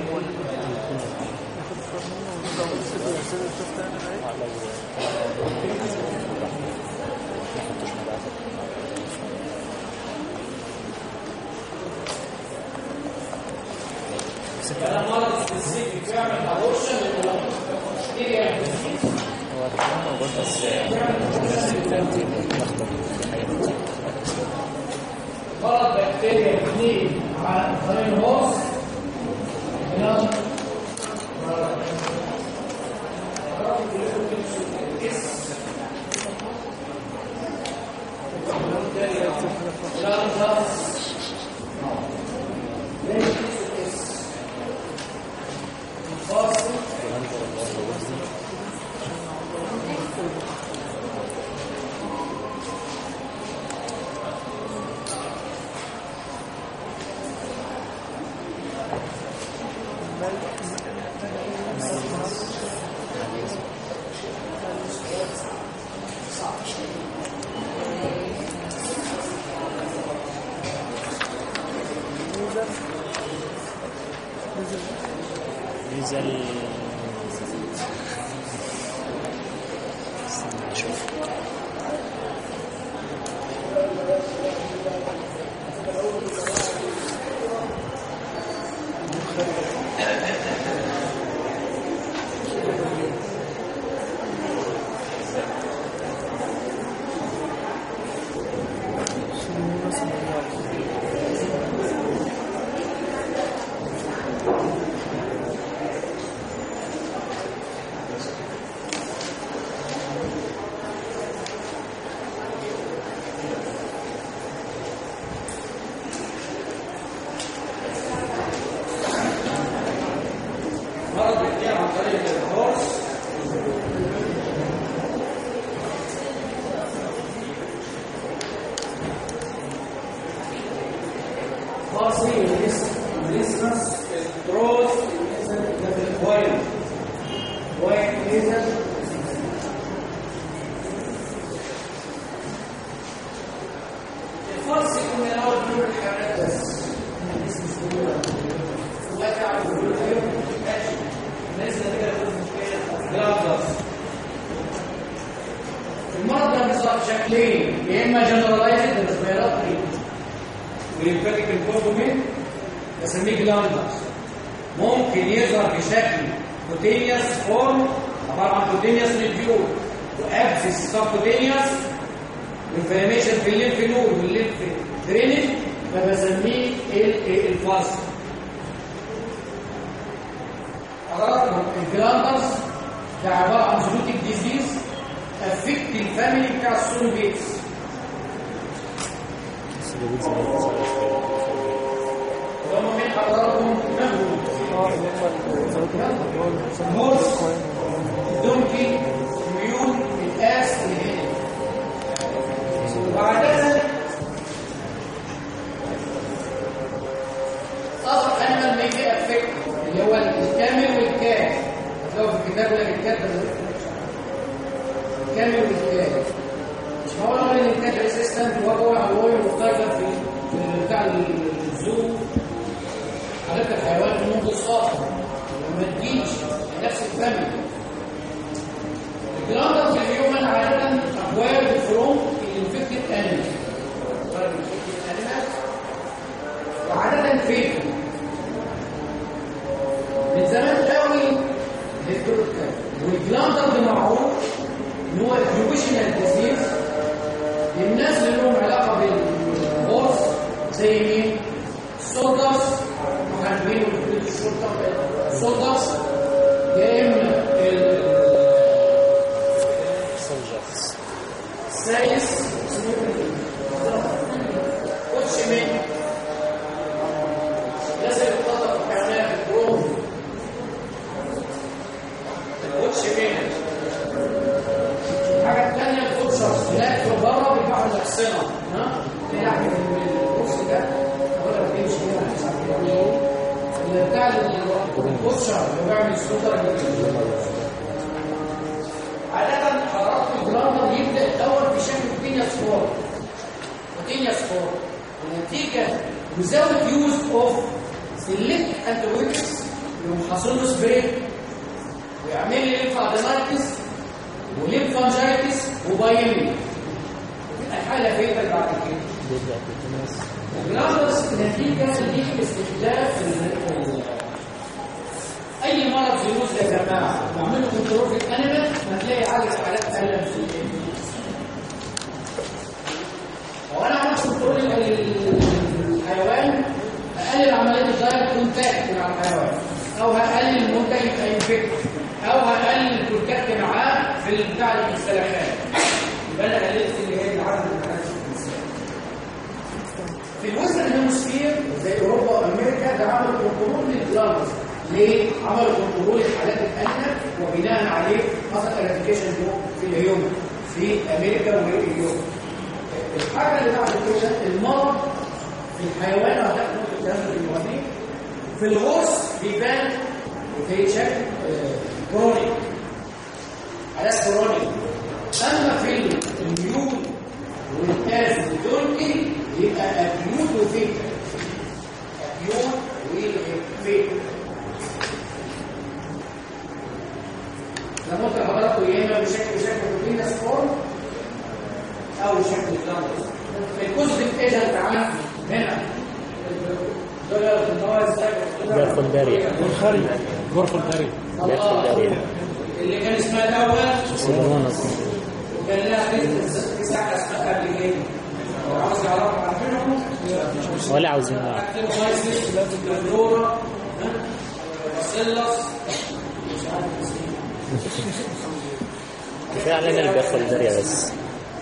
انا مرض سبيسيفيك بيعمل ابورشن ايه يعني؟ هو الكلام موجود بس بس دلوقتي بيخطر في حاجات كتير مرض بكتيريا اثنين على طريق الهوس يلا فاصل شكلين يا اما جنرالايزد ريسبيراتوري والليمفاتيك انفورمنت بسميه جلاندرز ممكن يظهر بشكل كوتينيوس فورم عباره عن كوتينيوس نيديول وابسس سبكوتينيوس انفلاميشن في الليمف نود والليمف درينج فبسميه الفاست حضراتكم الجلاندرز ده عباره عن زوتيك ديزيز افكت الفاميلي بتاع السولفيتس وهم من حضراتكم نهو اه اللي هم الزواج هورس الدونكي الميول القاس الهند وبعدها أصل أنيمال ميجي أفكت اللي هو الكامل والكاف هتلاقوا في الكتاب ولا الكتاب ده الكامل والكاف مش هقول ان الكات ريسيستنت وهو هو مختلف في في بتاع الزو حضرتك الحيوان في النقطة الصافي لما تجيش نفس الفاميلي الجلاندر في الهيومن عادة أكوايرد فروم الانفكتد انيمال وعادة فين من زمان قوي للدكتور والجلاندر ده معروف ان هو الجويشنال ديزيز للناس اللي لهم علاقه بالهورس زي مين؟ سولدرز محاربين وكليه الشرطه سولدرز يا اما سولجرز السايس كوتش مين؟ الناس اللي بتطلع في الحيوانات البروم الكوتش مين؟ الحاجة الثانية الفوتشرز هناك في بره بيبيعوا الأحصنة ها؟ يعني الكرسي ده ولا بتمشي هنا مش عارف يعني ايه اللي بتاع الفوتشر اللي بيعمل سكوتر عادة حرارة الجراندر يبدأ الأول بشكل كوتينيوس فور كوتينيوس فور النتيجة without use of select antibiotics يقوم حاصل له سبريد ويعمل لي ليمفادينايتس وليمفانجايتس وبايمي الحالة فين بعد كده بيبدأ تتناس الجلاندرز نتيجة لاستخدام ال- أي مرض زيروز يا جماعة بعمله كنترول في الأنيمال هتلاقي عدد حالات ألم في الإنسان. لو أنا عملت كنترول الحيوان هقلل عملية الدايركت كونتاكت مع الحيوان أو هقلل المنتج يبقى انفكت أو هقلل الكونتاكت معاه في بتاع السلخات يبقى أنا قللت اللي هي العدد من الحالات في الإنسان. في الوزن هيموسفير زي اوروبا وامريكا ده عملوا كنترول للجلاندز ليه؟ عملوا كنترول لحالات الانيمال وبناء عليه حصل اراديكيشن في الهيومن في امريكا واليوم الحاجه اللي بعد كده المرض في الحيوان هتاخد الكلام ده في الموانين في الغرس بيبان في شكل آه، كرونيك حالات كرونيك اما في الميول والتاز والتركي يبقى اكيوت وفيك اكيوت وفيك ده ممكن حضراتكم يا اما بشكل شكل روتين سبور او شكل جلاندس الكوزميك ايجنت عندي هنا دول النوايا ازاي غرف الداري والخري غرف الداري غرف الداري اللي كان اسمها الاول سيدونس وكان لها بنت تسع اسماء قبل كده لو عاوز يعرف عارفينهم ولا عاوزين نعرف اكتيفايزز الفلورا باسيلس مش عارف اسمه كفاية علينا الغرف الداري بس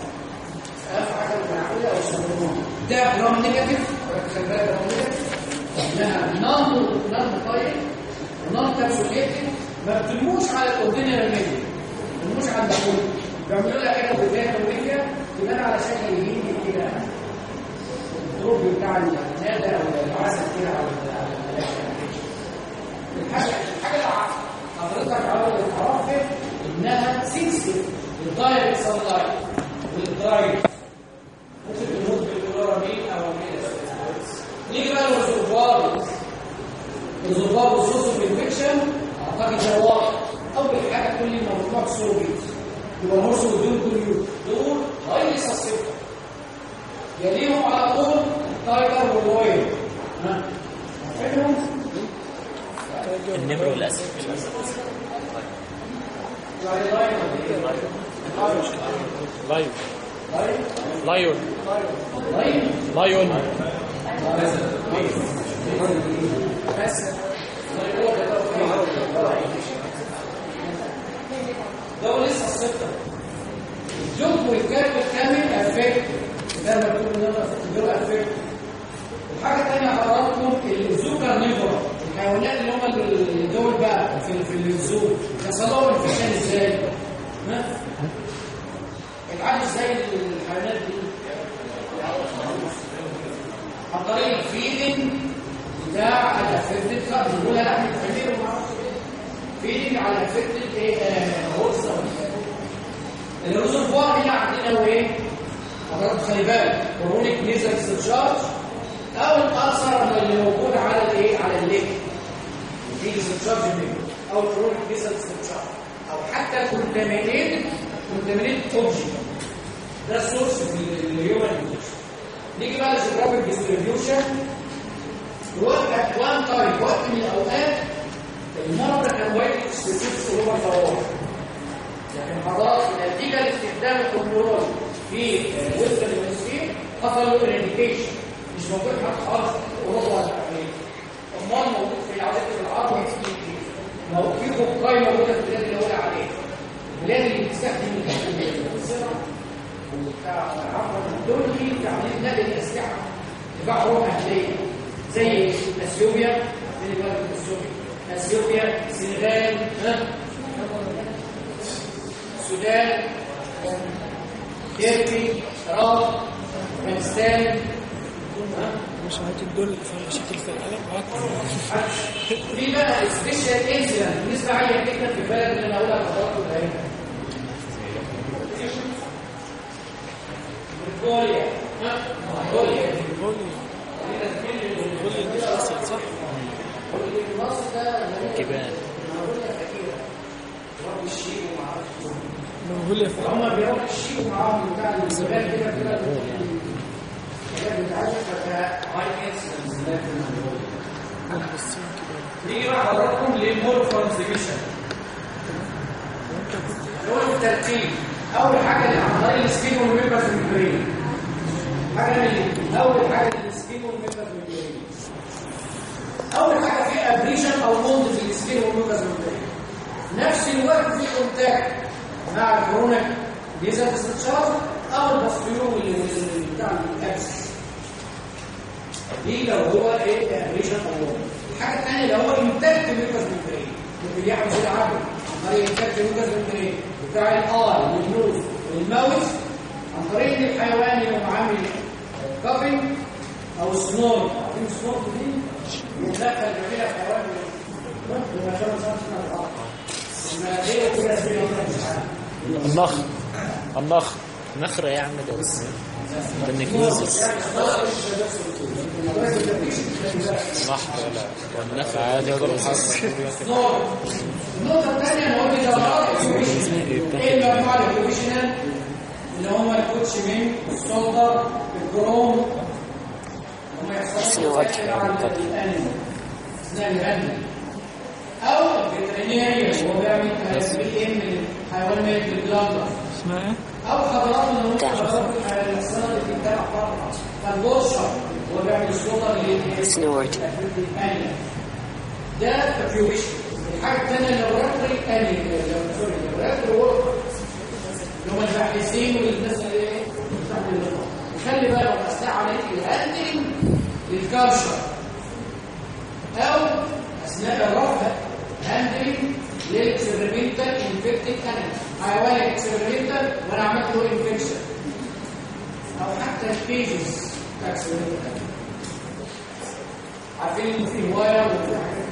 ده جرام نيجاتيف خلي بالك جرام نيجاتيف انها نون نون طيب ونون كابسوليتد ما بتلموش على الاوردينال ميديا ما بتلموش على الدخول بيعملوا لها كده بدايه ميديا يبان على شكل يمين كده الدروب بتاع النادى او العسل كده على على الحاجه الحاجه اللي حضرتك عاوز تعرفها انها سنسيتيف للدايركت سان لايت والدايركت ممكن تموت بالكلورامين او مين نيجي بقى للزربار الزربار والصوص الانفكشن اعتقد ده واضح اول حاجه كل موضوع سوبيت يبقى هورس ودول كل يوم دول غير سسبتر يليهم على طول التايجر والوايل ها عارفينهم النمر والاسد يعني لاين ولا إيه؟ لايون لايون لاين لايون بس ده لسه السبتر الجوب والكارب الكامل افكت ده ما بيقول نقدر في الجوب افكت الحاجه الثانيه حضراتكم الزوكر نيفر الحيوانات اللي هم ال- دول بقى في في الزو يحصل لهم انفكشن ازاي؟ ها؟ العادي ازاي الحيوانات دي؟ عن طريق الفيدنج بتاع الافكتد خالص بيقولها لحم الحمير وما اعرفش ايه فيدنج على الافكتد ايه هورس الريزرفوار هنا عندنا هو ايه؟ حضرتك خلي بالك كرونيك نيزل ستشارج او الالسر اللي موجود على الايه؟ على الليك نيزل ستشارج منه او الكرونيك نيزل ستشارج او حتى كونتامينيت كونتامينيت اوبجكت ده السورس في الهيومن نيجي بقى للجغرافيك ديستريبيوشن وقت وان تايم وقت من الاوقات المرض ده كان وايد سبيسيفيك هو الفوار لكن حضرات نتيجه لاستخدام الكنترول في وسط المسير حصل له اريديكيشن مش موجود حتى خالص في اوروبا ولا في امريكا امال موجود في عادات العرب لو في بقايا موجوده في البلاد اللي هقول عليها البلاد اللي بتستخدم الزراعه وبتاع عفوا دول دي في عمليه نقل الاسلحه دفاع روح اهليه زي اثيوبيا زي بلد اثيوبيا اثيوبيا السنغال ها السودان تركي العراق افغانستان ها مش هاتي الدول اللي فيها مشاكل في العالم هات في بقى سبيشال انسيدنت نسبه عاليه جدا في البلد اللي انا هقولها لحضراتكم الان منغوليا ها منغوليا الغولي الغولي دي اسد صح؟ مصر ده جبال منغوليا فقيره رب الشيء وما اعرفش منغوليا في هم بيروحوا الشيء معاهم بتاع الزبال كده كده الحاجات بتاعتها فده هاي انسيدنس جنب الصين كده نيجي بقى حضراتكم للمور ترانسميشن هو الترتيب اول حاجه اللي عن طريق السكين والميمبرز ميمبرين حاجه من اول حاجه السكين والميمبرز ميمبرين اول حاجه في ابريشن او موند في السكين والميمبرز ميمبرين نفس الوقت في كونتاكت مع الكورونا ديزل استشار او الباستيول اللي بتاع الاكسس دي لو هو ايه ابريشن او موند الحاجه الثانيه لو هو انتاكت ميمبرز ميمبرين ممكن يعمل زي العقل عن طريق انتاكت ميمبرز ميمبرين بتاع الاي والنوز والماوس عن طريق ان الحيوان يقوم عامل كافينج او سنور عارفين السنور دي يتدخل يعملها الحيوان ممكن عشان ما يصيرش مع الارض المناخير كده زي ما مش عارف النخل النخل نخرة يا عم ده بس ده النكوزس نحر لا والنخرة عادي يقدر نور النقطة الثانية اللي هو بيدورات ايه المجموعة البروفيشنال اللي هم الكوتشمين السولدر الكروم هم يحصلوا مشاكل على الانيمال اثناء الهدم او الفيترينيري هو بيعمل بي ام الحيوان ميت بالبلادر اسمها ايه؟ او حضرات اللي هم حضرات السنة اللي بتتابع طبعا فالبوشر هو بيعمل السولدر اللي Snort. ده افيوشن الحاجه الثانيه اللابوراتوري اني سوري اللابوراتوري ورك اللي هم الباحثين والناس اللي ايه بتعمل اللقاء وخلي بالك اثناء عمليه الهاندلنج للكالشر او اثناء الرفع هاندلنج للاكسبيرمنتال انفكتد انيمال حيوان اكسبيرمنتال وانا عملت له انفكشن او حتى البيجز بتاع اكسبيرمنتال عارفين ان في هوايه وفي حاجات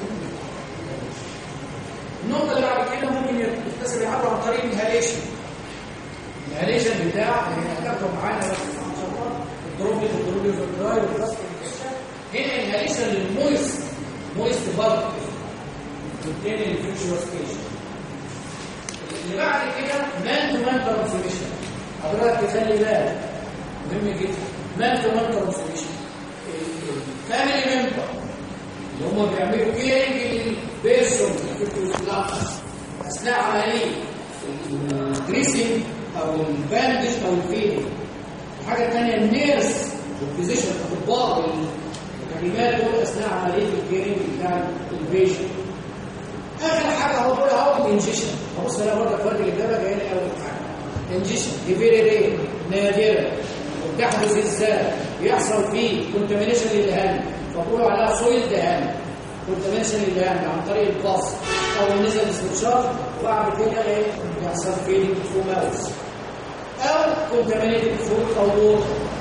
النقطه اللي بعد كده ممكن يكتسب العدوى عن طريق الهاليشن الهاليشن بتاع اللي هتاخده معانا بس ان شاء الله الدروبلت والدروبلت والدراي والبلاستيك هنا الهاليشن للمويست مويست بارت الاثنين الفيكشوال ستيشن اللي بعد كده مان تو مان ترانسميشن حضرتك تخلي بالك مهم جدا مان تو مان ترانسفورميشن فاميلي ممبر اللي هم بيعملوا كيرنج للبيرسون اثناء عمليه الدريسنج او الباندج او الفيدنج الحاجه الثانيه النيرس والفيزيشن الاطباء الكلمات دول اثناء عمليه الكيرنج بتاع البيشنت اخر حاجه هو بيقول اهو الانجيشن بص انا برضك ورد الاجابه جايه لي اول حاجه انجيشن دي فيري رير نادره وبتحدث ازاي بيحصل فيه كونتامينيشن للهان فبقولوا عليها سويل دهان كونتامينيشن للهان عن طريق الباص او النزل استنشاق وبعد كده ايه بيحصل فيه فو ماوس او كونتامينيتد فود او ووتر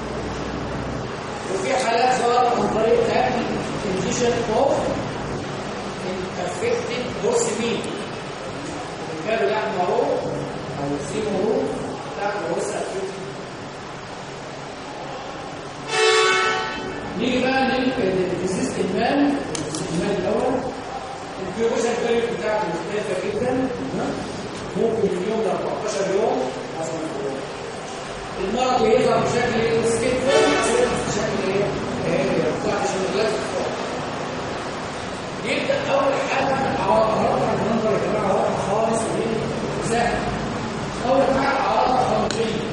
وفي حالات ظهرت عن طريق اكل انجيشن اوف affected horse meat كانوا لحم اهو او سيم اهو لحم horse affected نيجي بقى للديزيز المال المال الاول الكيوبوشن بيريود بتاعته مختلفه جدا ممكن من يوم ل 14 يوم حسب الكورونا المرض يظهر بشكل سكيت فورم بشكل ايه؟ بتاع شغلات يبدا اول حاجه اعراض اعراض المنظر يا جماعه واضحه خالص وسهل اول حاجه اعراض خلقيه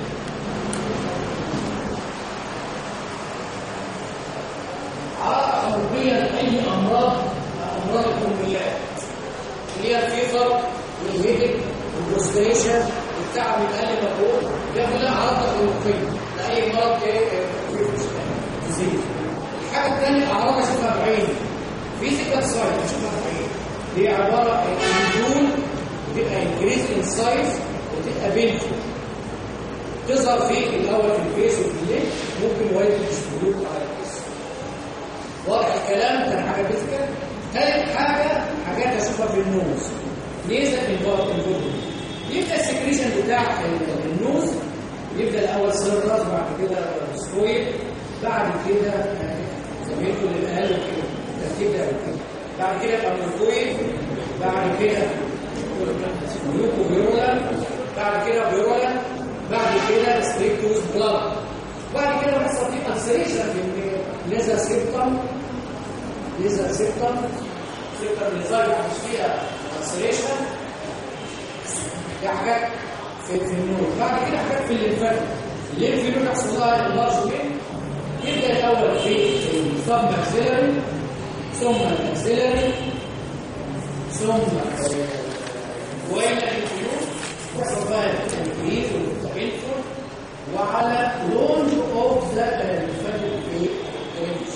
اعراض خلقيه لاي امراض امراض الكميات اللي هي الفيفر والهيدك والبروستريشن والتعب القلب مجهول ده كلها اعراض خلقيه لاي مرض ايه تزيد الحاجه الثانيه اعراض اشوفها بعيني فيزيكال سايز اشوفها بعيني دي عباره عن الدول بتبقى انكريز ان سايز وتبقى بينفول تظهر في الاول في الفيس وفي الليل ممكن وايت تشبهوك على الفيس واضح الكلام كان حاجه فيزيكال ثالث حاجه حاجات اشوفها في النوز نيزل انفولد يبدا السكريشن بتاع النوز يبدا الاول سيرس بعد كده سكويد بعد كده زميلته للاقل كده ترتيب ده كده بعد كده يبقى ملكويد بعد كده ملوكو فيرولا بعد كده فيرولا بعد كده ستريكتوز بلاد بعد كده بيحصل فيه انسريشن ليزر سيبتم ليزر سيبتم سيبتم ليزر مش فيها انسريشن دي حاجات في في النور بعد كده حاجات في الليمفات الليمف نود يحصل لها اللارج وين يبدا الاول في السب ماكسيلري ثم الاكسلري ثم وين الفيوز يحصل بقى التنفيذ والتبلفل وعلى لونج اوف ذا الفجر في الرينج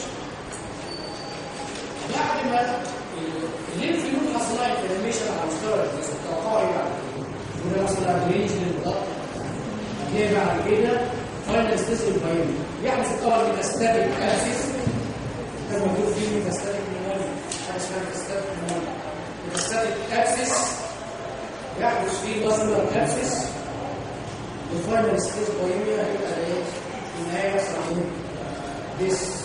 بعد ما الليمف نود حصل لها انفلاميشن على مستوى الجسم توقعي بعد كده وده حصل لها درينج للضغط هتلاقي بعد كده فاينل ستيس البايوني يحدث طبعا ميتاستاتيك اسيس كان موجود فيه ميتاستاتيك نيمونيا حاجه اسمها ميتاستاتيك نيمونيا ميتاستاتيك اسيس يحدث فيه باسلر اسيس الفاينل ستيس بايوني هيبقى ايه؟ في النهايه يحصل ايه؟ ديس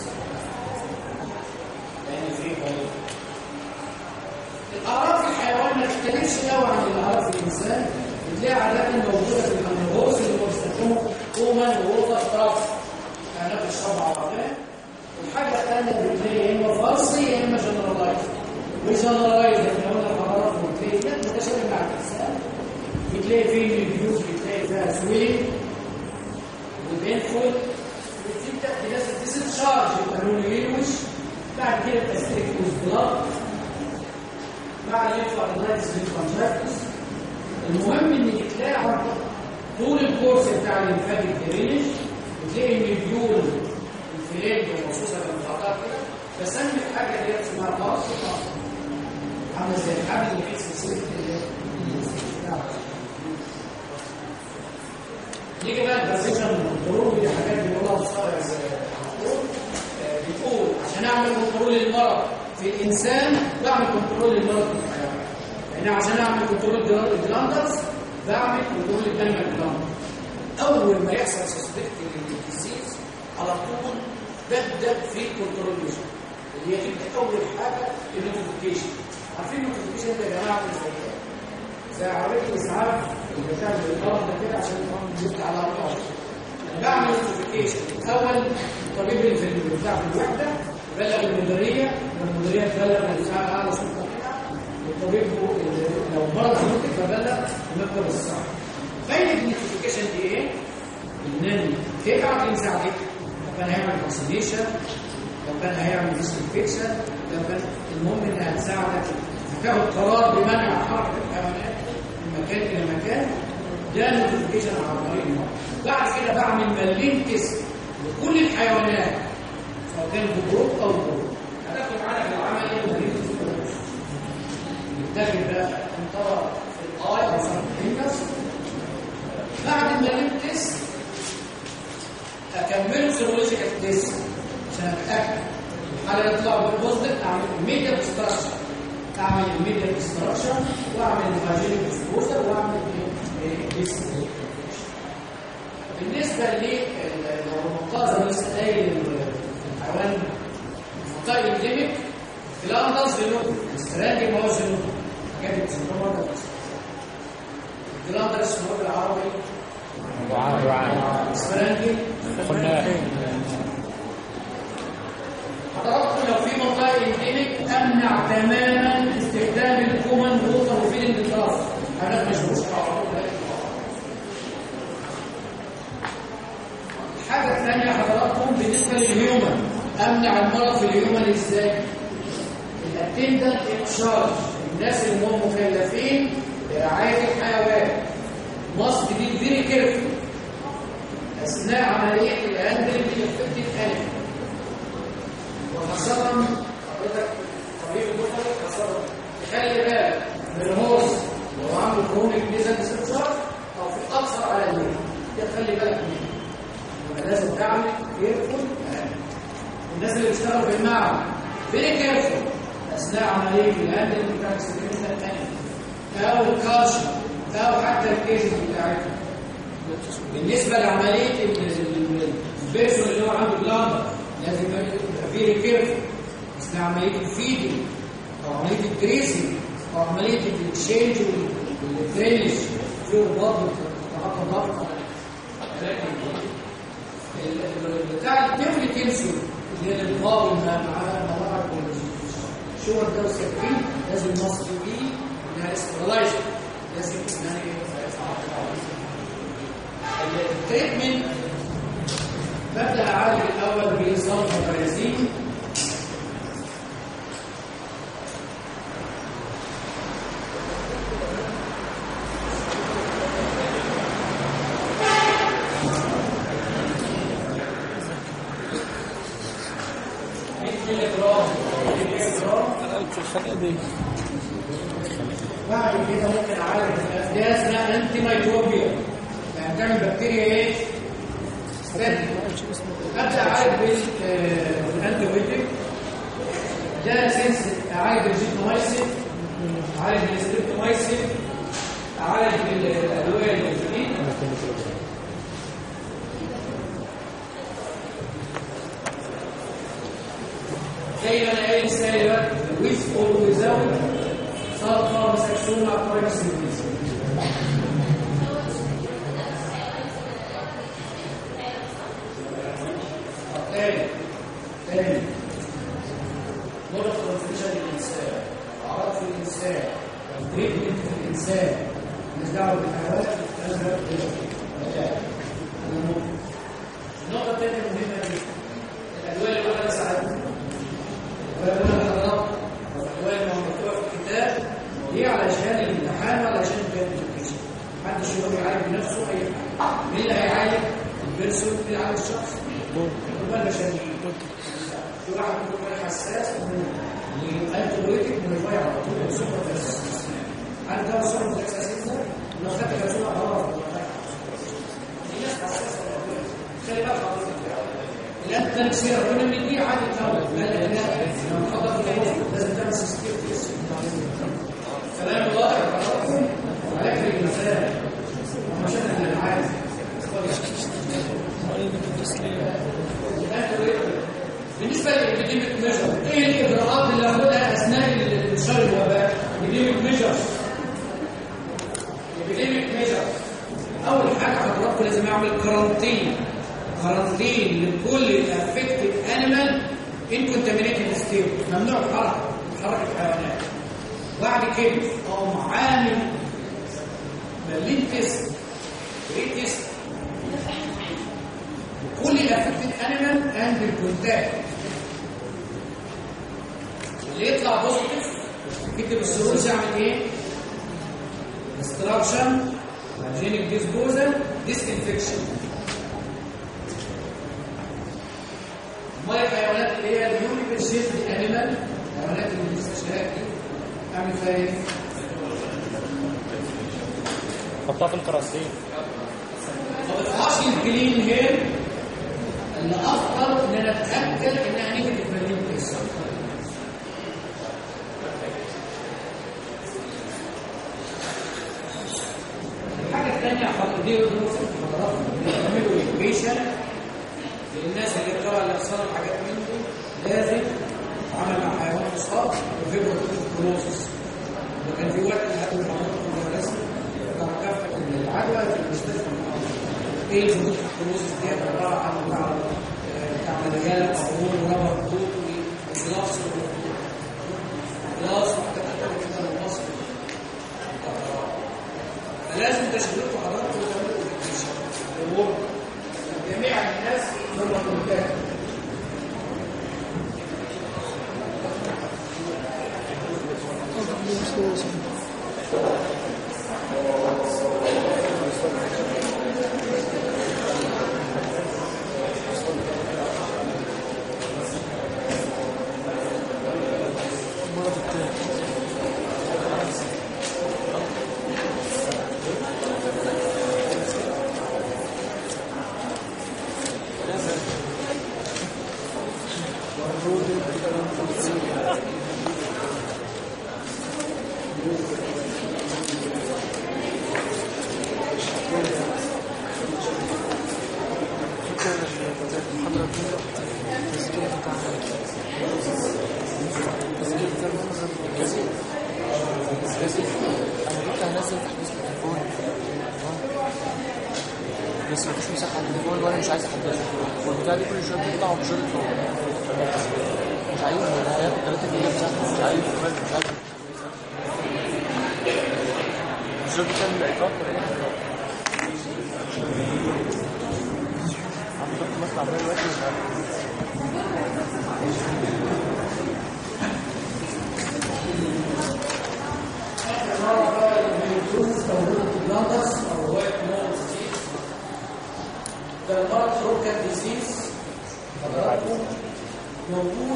يعني في بايوني الاعراض في الحيوان ما تختلفش قوي عن الاعراض في الانسان بتلاقي عادات موجوده في الانغوص اللي هو بيستخدمه كومان ووتر تراف كانت بتشربها عربيه والحاجه الثانيه بتلاقي يا اما فارسي يا اما جنرالايز والجنرالايز احنا قلنا الحراره بتلاقي لا متشابه مع الانسان بتلاقي فيه ريفيوز بتلاقي فيها سويلنج وبينفول بتبدا بناس تستشارج يبقى لونه يلوش بعد كده تستريك بلاد مع الليمفادلايتس للكونتراكتس المهم انك تلاقي طول الكورس بتاع الليمفاتيك درينج وتلاقي ان البيول الفليج ومخصوصه بالمقاطعات كده بس اهم حاجه اللي هي اسمها باص عامله زي الحبل اللي في سلسله نيجي بقى البرزيشن كنترول دي حاجات بيقولها الصارع زي بتقول عشان اعمل كنترول للمرض في الانسان بعمل كنترول للمرض في الحيوان يعني عشان اعمل كنترول للجلاندرز بعمل كنترول للدم الجلاندر اول ما يحصل سسبكت للديزيز على طول ببدا في الكنتروليشن اللي هي تبدا اول حاجه النوتيفيكيشن عارفين النوتيفيكيشن ده يا جماعه زي زي عربيه الاسعاف يبقى تعمل الامر ده كده عشان يفتح على الارض بعمل نوتيفيكيشن الاول الطبيب اللي في بتاع في الوحده بلغ المديريه والمديريه تبلغ الاسعاف اعلى سلطه الطبيب هو اللي لو مرض ممكن فبلغ المكتب الصحي فايده النوتيفيكيشن دي ايه؟ ان تبعت يساعدك لو كان هيعمل فاكسينيشن لو كان هيعمل ديسانفكشن لو كان المهم انها تساعدك هتاخد قرار بمنع حركه الحيوانات من مكان الى مكان ده نوتيفيكيشن على طريق المرض بعد كده بعمل مليم تيست لكل الحيوانات سواء كان في جروب او جروب هتاخد معانا في العمليه مليم تيست يتاخد بقى انطبق في الاي او في الفينجرز بعد المليم تيست اكمله سيرولوجيكال تيست عشان اتاكد على يطلع بالبوزيتيف اعمل ميديا ديستراكشن اعمل الميديا ديستراكشن واعمل الفاجينال ديسبوزر واعمل ديست بالنسبه ل لو المنقذ لسه قايل الحيوان منطقه انديميك فلاندرز جنوب استراتي ما هو جنوب حاجات بتسموها مره فلاندرز اسمه بالعربي وعاء وعاء اسفرنجي قلنا حضراتكم لو في منطقه انديميك امنع تماما استخدام الكومن ووتر وفيلنج الجراس حاجات مش مشروعه الحاجه الثانيه حضراتكم بالنسبه للهيومن امنع المرض في الهيومن ازاي الاتندنت تشارج الناس اللي هم مكلفين برعايه الحيوان must be very careful اثناء عمليه الهاندلنج للافكتيف انيمال وخاصة حضرتك طبيب المخرج خاصة خلي بالك من الهوس لو عنده كرونيك ميزان استنشاق او في الاكثر على الليل ده خلي بالك منه يبقى لازم تعمل كيرفول الناس اللي بيشتغلوا في المعمل فيري كيرفول اثناء عمليه الهاندل بتاع الاكسبيرمنت الثاني او الكاشن او حتى الكيسز بتاعتها بالنسبه لعمليه البيرسون اللي هو عنده بلامبر لازم يبقى فيري كيرفول اثناء عمليه الفيدنج او عمليه الجريسنج او عمليه الاكشينج والدرينج في رباط تعاطى ضغط بتاع الطفل تنسوا اللي هي المقاوم مع مواعيد الشور ده والسكين لازم نصل بيه انها استرالايزر لازم يعني التريتمنت ببدا اعالج الاول بنظام البرازيل بعد كده ممكن اعالج ده اسمها انتي ميكروبيا يعني تعمل بكتيريا ايه؟ ابدا اعالج بالانتيبيوتيك ده سنس اعالج بالجيتومايسين اعالج بالستريبتومايسين اعالج بالادويه الجديد زي ما انا قايل السالب ويز اور ويزاوت صار مسكسون على طريق السيرفيس تاني تاني نقطة ترانسميشن للإنسان أعراض في الإنسان تريتمنت في الإنسان مش دعوة بالحيوانات تذهب إلى النقطة الثانية مهمة جدا الأدوية اللي أنا ساعدتها الأدوية اللي أنا حضرتها والأدوية اللي مكتوبة في الكتاب دي علشان الامتحان ولا عشان الجد محدش يقدر يعالج بنفسه أي حاجة مين اللي هيعالج؟ البيرسون اللي يعالج الشخص الأدوية البشرية في واحد بيكون حساس الانتيبيوتيك من الفاي على طول السوبر بس هل ده السوبر بس اساسا لو خدت كبسوله خلاص في ناس حساسه خلي بالك الان ده كثير كنا بندي عادي تاخد لا لا لو خبط لازم تعمل سيستم كلام واضح ولكن المثال مش انا اللي عايز بالنسبه للابيديميك ميجر ايه الاجراءات اللي هاخدها اثناء انتشار الوباء ابيديميك ميجر ابيديميك ميجر اول حاجه حضراتكم لازم اعمل كارانتين كارانتين لكل الافكتد انيمال ان كونتامينيتد ستيت ممنوع الحركه حركه الحيوانات بعد كده اقوم عامل برلين تيست ريت تيست كل الافكتد انيمال اند الكونتاكت اللي يطلع بوزيتيف كتب السيروز يعمل ايه؟ destruction hygienic disposal disinfection امال الحيوانات اللي هي اليوني بيرشيفد انيمال الحيوانات اللي في المستشفيات دي اعمل فيها ايه؟ حطها في الكراسين ما بتقعش الكلين هير اللي افضل ان انا اتاكد انها نيجاتيف مليون بيس الحاجه الثانيه حط دي بيعملوا ايكويشن للناس اللي بتوع اللي حصلوا حاجات من دي لازم عمل مع حيوان مصاب وفيبرو كلوزس وكان في وقت لحد ما عملت في المدرسه بتاع كافه العدوى في المستشفى ايه الفضول الكلوزس دي عباره عن بتاع بتاع مليان قارون وربر بوت وجلاس جلاس وحاجات كده من مصر فلازم تشغلوا حضراتكم وتعملوا ايديوكيشن الورك جميع الناس هم كونتاكت المرض التاني المحاضرة الأولى التسجيل بتاع التسجيل ده المنظر الجزء أنا كنت هنزل تحديث التليفون بس مفيش مساحة على التليفون وأنا مش عايز أحدثه والبتاع دي كل شوية بتطلع ومش راضي تطلع مش عايز ده هياخد 3 جيجا مساحة مش عايز كمان مش عايز مش راضي تعمل إيقاف ولا إيه؟ عم كنت مصنع بقى دلوقتي مش عارف بلاندرز او وايت مول ديزيز ده المرض تروكال ديزيز حضراتكم موجود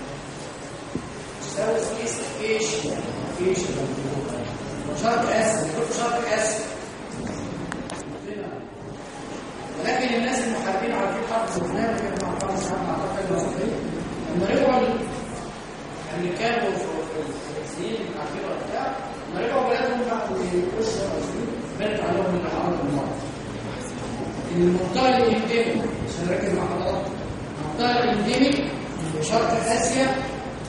ساوث ايست ايشيا ايشيا شرق اسيا كل شرق اسيا ولكن الناس المحاربين عارفين حرب فيتنام كانوا مع حرب ساعات مع الحرب المصريه لما رجعوا الامريكان والفلسطينيين اللي عارفين ولا بتاع لما رجعوا بلادهم بقوا يخشوا المصريين بنت عليهم من حرب المرض المنطقه الانديميك عشان نركز مع حضراتكم المنطقه الانديميك في شرق اسيا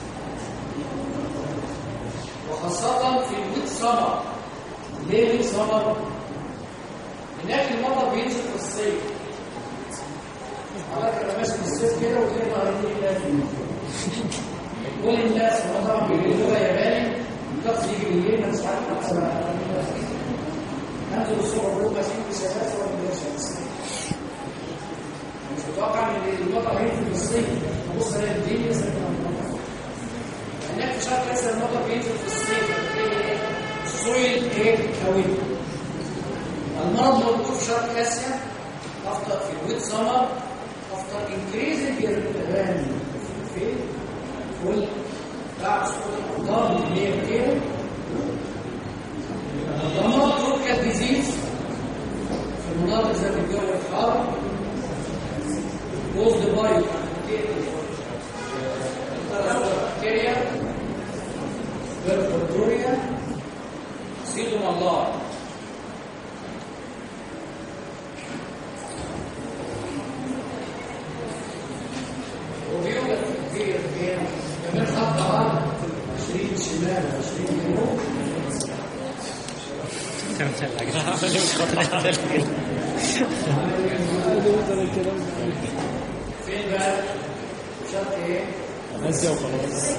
وخاصه في الويت سمر ليه ويت سمر؟ هناك المطر بينزل في الصيف حضرتك انا ماشي في الصيف كده وتلاقي مهرجان لازم كل الناس طبعا بيجيبوها ياباني الطقس يجي بالليل انا مش عارف احسن انزل الصبح بقول ماشيين في شمس ولا من غير شمس مش متوقع ان المطر هينزل في الصيف ابص الاقي الدنيا ساكنه المطر هناك في شرق اسيا المطر بينزل في الصيف هتلاقي ايه السويل ايه قوي المرض موجود في شرق اسيا after في الويت سمر after increasing الران في فول بعد سقوط الامطار اللي هي كده الامراض تروكال ديزيز في المناطق ذات الجو الحار caused by bacteria بكتيريا سيدومالار وبيوجد في في كمان خط عرض 20 شمال و20 جنوب عمال يقطع على الكلام. فين بقى؟ شرط ايه؟ اسيا وخلاص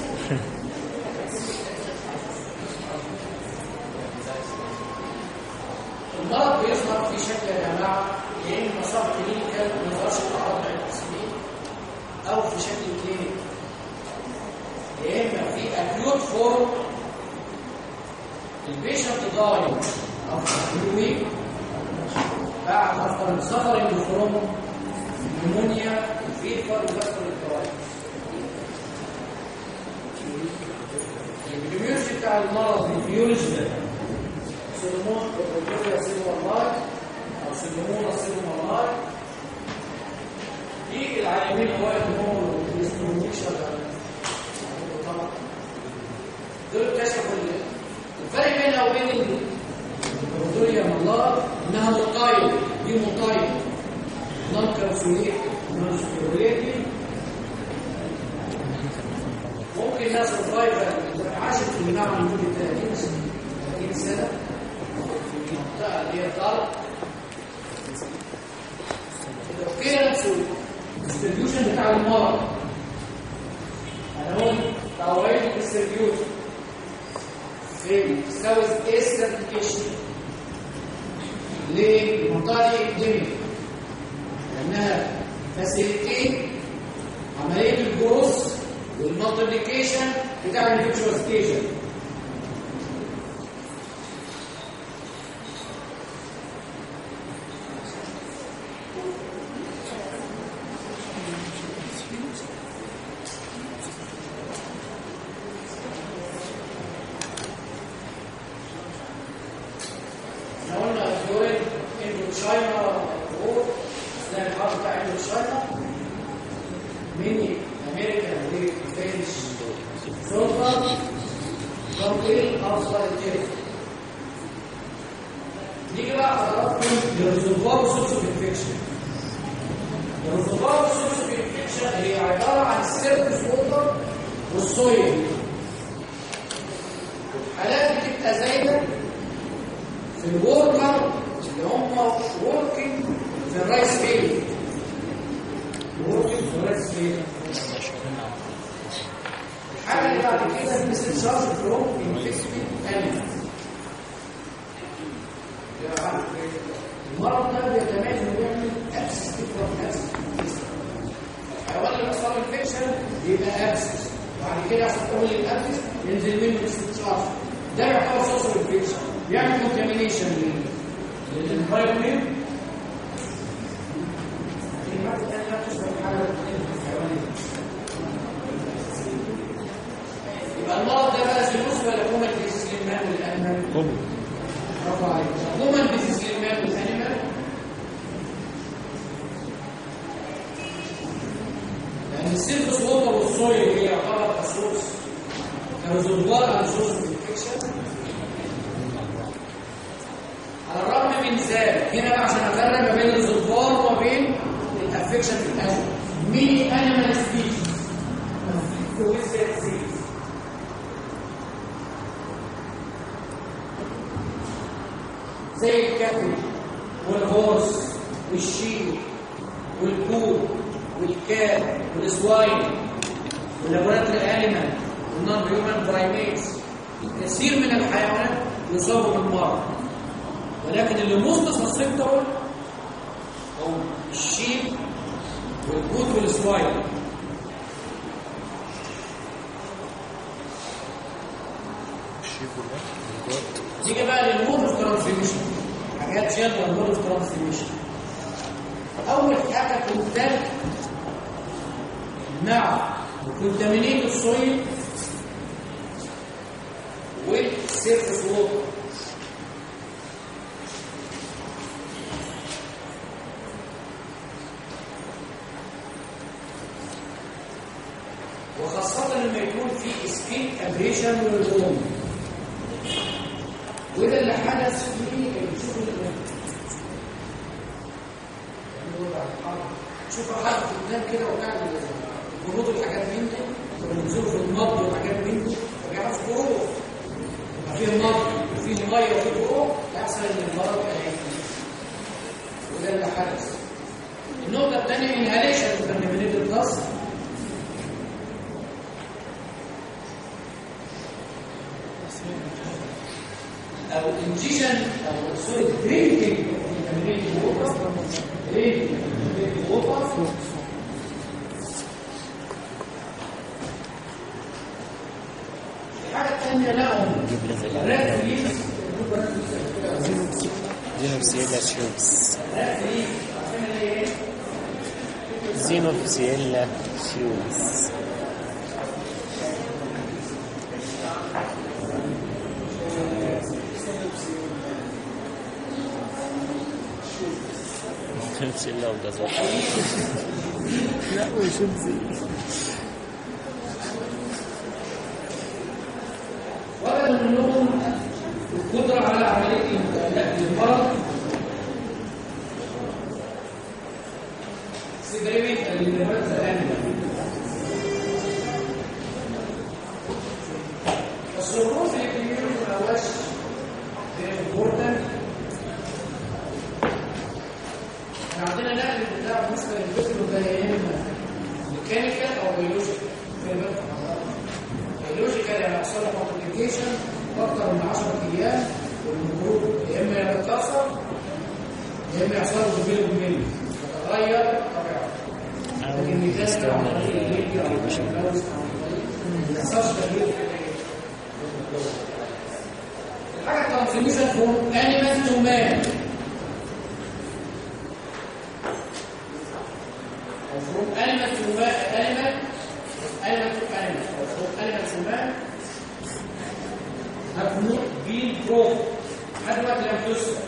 المرض بيظهر في شكل يا جماعه يا اما صاب كلينيكال ما يظهرش الاعراض بتاعت التسمين او في شكل كلينيك يا اما في اكيوت فورم البيشنت ضايع او في بعد افتر سفرنج فروم نمونيا فيفر وفاسكولار الدواء البيولوجي بتاع المرض البيولوجي ده سلمون بروتوكوليا سيلومالاي او سلمون سيلومالاي يجي العالمين هو النور والديستروميشن طبعا دول اكتشفوا ال- الفرق بينها وبين البروتوكوليا مالار انها مطايل دي مطايل نون كارسوليك نون سكيوريتي ممكن ناس الفايفر عاشت في المعمل لمده 30 سنه 30 سنه في المنطقه اللي هي الدار لو كده نفسه الديستريبيوشن بتاع المرض هنقول توعيه الديستريبيوشن في ساوث ايسترن ايشيا ليه؟ المنطقه دي انديميك لانها فاسيلتين عمليه الجروس والمالتيبليكيشن بتاع الفيتشوستيشن احنا قلنا دول انه تشاينا وور اثناء الحرب بتاع انه تشاينا مني امريكا وفرنش سلطه تنقيل افضل الجيش نيجي بقى حضراتكم للريزرفوار سورس اوف انفكشن الريزرفوار سورس اوف انفكشن هي عباره عن السيرفس ووتر والسويل حالات بتبقى زايده في الوركر اللي هم وركينج في الرايس فيلد وركينج في الرايس فيلد الحاجه اللي بعد كده مثل شارج فروم انفكتد انيمال المرض ده بيتميز انه بيعمل ابسس ديفرنت ابسس الحيوان اللي بيحصل له انفكشن بيبقى ابسس وبعد كده عشان تقول الابسس ينزل منه استشارج ده يعتبر سوس انفكشن بيعمل كونتامينيشن للانفايرمنت يبقى المرض ده بقى سيروس ولا كومن ديزيز للمان والانيمال؟ كومن برافو عليك كومن ديزيز للمان والانيمال لان السيرفس ووتر والسويل هي يعتبر كسورس كريزرفوار على سورس انفكشن على الرغم من ذلك هنا بقى عشان افرق ما بين الريزرفوار وما بين الافكشن في الاسد مين انيمال سبيشيز زي الكتل والهورس والشيل والكوب والكاب والسواين واللابوراتوري انيمال والنون هيومن برايميتس كثير من الحيوانات يصابوا بالمرض ولكن اللي مختص دول هو الشيب والكوت والسواين نيجي بقى للمود اوف ترانسميشن حاجات شاطره المود اوف ترانسميشن اول حاجه كونتاكت مع كونتامينيت السويل والسيرفس ووتر وخاصة لما يكون في سكين ابريشن للهوم وده اللي حدث في شوفوا شوفوا حد قدام كده وقاعد الجنود والحاجات من دي وبينزلوا في المض والحاجات من دي ما بيعرفش جروح يبقى فيه مض وفيه ميه وفيه جروح يحصل ان المرض هيجي تاني انهاليشن كونتامينيتد داست او انجيشن او سوري درينكينج كونتامينيتد ووتر درينكينج كونتامينيتد ووتر الحاجه الثانيه لهم ريد ريليز زينوفسيلا شيوبس زينوفسيلا شيوبس زينوفسيلا وجازوت لا وشمسي وجدوا منهم القدرة على عملية المرض سيجريمنتال للمرض الأنيمال الصروف اللي بيجيله ما هواش امبورتنت احنا عندنا نقل بتاع بالنسبه للفيترو ده يا اما ميكانيكال او بيولوجيكال بيولوجيكال يعني يحصل له كومبليكيشن اكتر من 10 ايام والمفروض يا اما يتكسر يا اما يحصل له زميل بميل يتغير طبيعته لكن ميكانيكال او طريق او ما يحصلش تغيير الحاجه الترانسميشن فروم انيمال تو مان or from animal to man, animal, animal to animal, or from animal to man, have not been proved. لحد دلوقتي لم تثبت.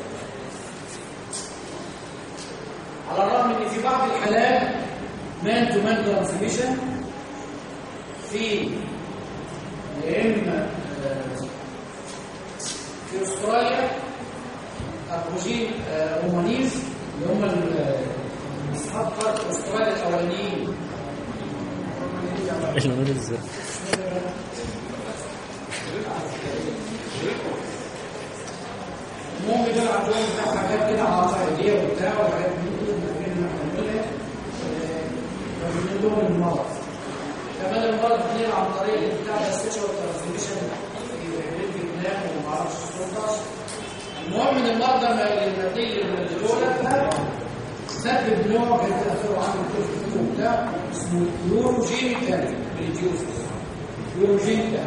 على الرغم ان في بعض الحالات مان تو مان ترانسميشن في يا اما آه، في استراليا ابوجين آه، رومانيز اللي هم ال- اصحاب قاره استراليا الاولانيين النور ازاي المهم دول عندهم بتاع حاجات كده عقائديه وبتاع وحاجات من دول اللي بنعملها فبنقول لهم المرض كمان المرض بنيجي عن طريق بتاع السيكشوال ترانسميشن في الكلام وما اعرفش السلطه المهم ان المرضى ما النتيجه من الدوله سبب نوع كان تاثيره عامل طفل وبتاع اسمه يوروجينيكال ريديوسس يوروجينيكال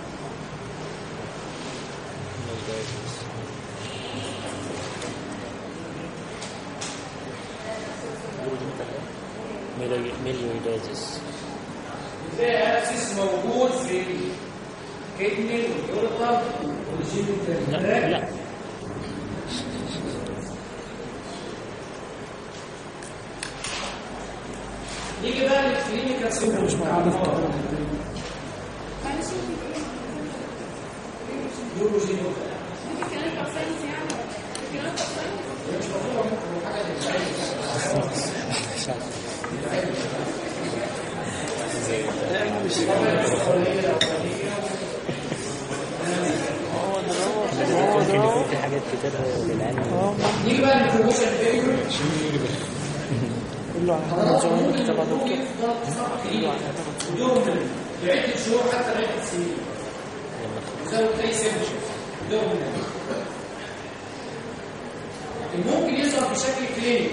ميليويدازيس تلاقي ابسس موجود في الكدني واليوريثر والجينيتال لا تراك. لا نيجي بقى للكلينيكال سيمبتومز بتاع المرض يوروجينيكال مش مطلوبه منكم حاجه ممكن يكون في حاجات كتير للعلم نيجي بقى للبروموشن فيجر كله عن هذا زمان كتاب دكتور كله عن هذا دوم لعده شهور حتى لعده سنين يساوي اي سيمبتوم دوم ممكن يظهر بشكل كلينيكي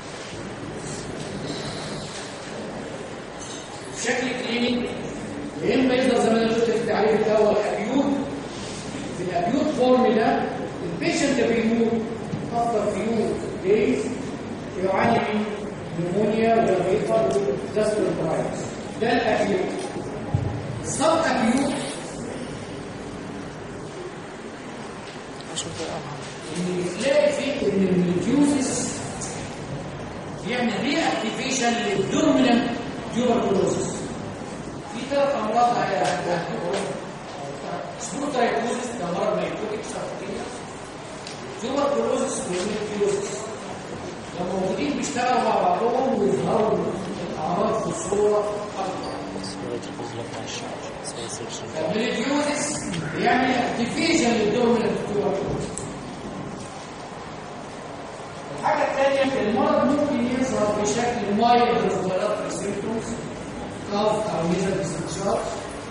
بشكل كلينيكي يا اما يظهر زي ما انا قلت في التعريف الاول ابيوت في الابيوت فورم ده البيشنت بيموت افتر فيو دايز يعاني من نمونيا وفيفر وجاستروبرايتس ده الابيوت السب ابيوت عشان كده ان تلاقي فيه ان الميديوزس بيعمل ري اكتيفيشن للدومينانت تيوبركلوزس في ثلاث امراض سبوترايكوزس ده مرض ميكوتيك ساركوتيا تيوبركلوزس والميديوزس لما موجودين بيشتغلوا مع بعضهم ويظهروا الاعراض في صوره اكبر اسمه يتحفظ لك مع الشعر اسمه سيكشن الميديوزس بيعمل اكتيفيشن للدومينانت تيوبركلوزس الحاجة الثانية المرض ممكن يظهر بشكل مايل ريسبيراتوري سيمبتومز كاف أو نزل استنشاق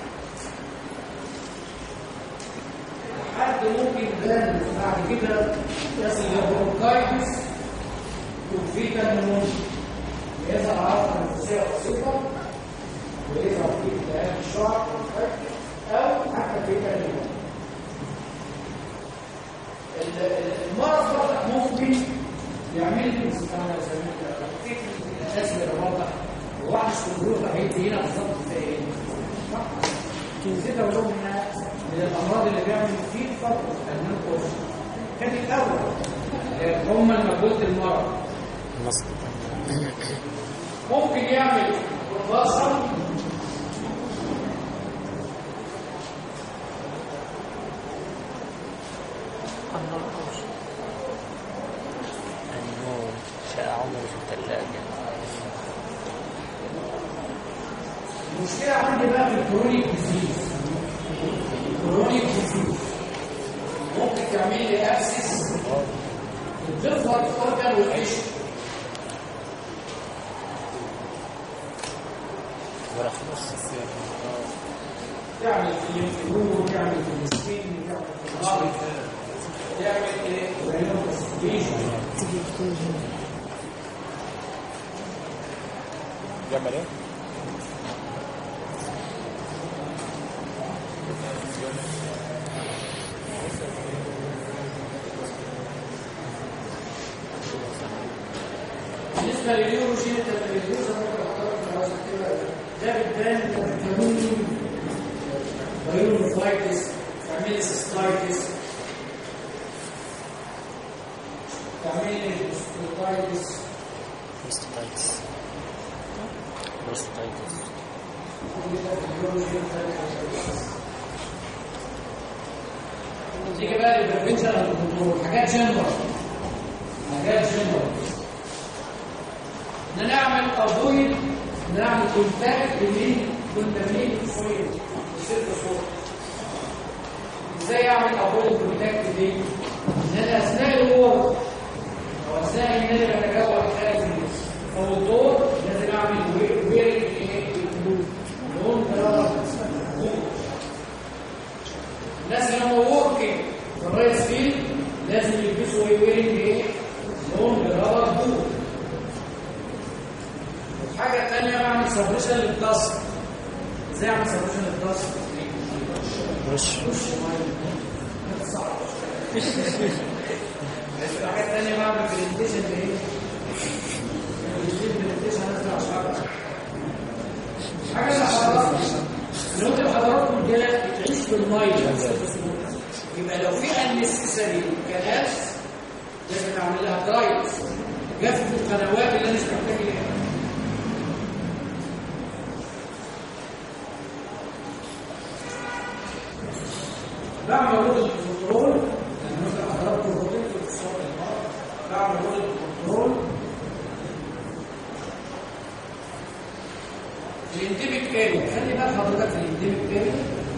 حد ممكن يبان بعد كده يصل إلى برونكايتس وفيتا نمونيا يظهر عرض نفسية بسيطة ويظهر فيه التهاب الشعر أو حتى فيتا نمونيا المرض برضك ممكن يعمل لي استعمال زي الاسم اللي واضح وواحد الظروف هيدي هنا بالظبط زي ايه صح كده بقول انها من الامراض اللي بيعمل فيه فرق المنقص كان الاول هم المجهود المرض مصر ممكن يعمل بصر النوم شاء عمره في الثلاجة المشكله عندي بقى في الكرونيك ديزيز الكرونيك ديزيز ممكن تعمل لي ابسس بتظهر اورجان والقشر ولا خلاص يعمل في الفلور يعمل في السكين يعمل في الغرب يعمل ايه يعمل ايه؟ بالنسبه لليوروجين التلفزيون ده بتبان كموني بايونوفايتس تعمل سيستايتس تعمل سيستايتس بروستاتايتس بروستاتايتس تيجي بقى للبريفنشن والكنترول حاجات جنرال حاجات جنرال ان نعمل افويد نعمل كونتاكت بين كونتامين سويل وسيرك فوق ازاي اعمل افويد كونتاكت دي ان انا اثناء الورك او اثناء ان انا بتجول خارج او الدور لازم اعمل ويرنج ايه لون كلام الناس اللي هم وركينج في الرايس فيلد لازم يلبسوا ايه ويرنج ايه لون رابر بوت الحاجه الثانيه بعمل سبريشن للدست ازاي اعمل سبريشن للدست وش الحاجه الثانيه بعمل برزنتيشن لايه برزنتيشن نازل على الشعر حاجه اللي حضراتكم لو انت حضراتكم ده بتعيش في الميه يبقى لو في النسيسري كلاس لازم اعمل لها دايت جف القنوات اللي انا مش محتاج ليها بعمل رول الكنترول يعني مثلا حضراتكم روتين في الصوت بعمل رول الكنترول الانديميك اريا خلي بال حضرتك في الانديميك اريا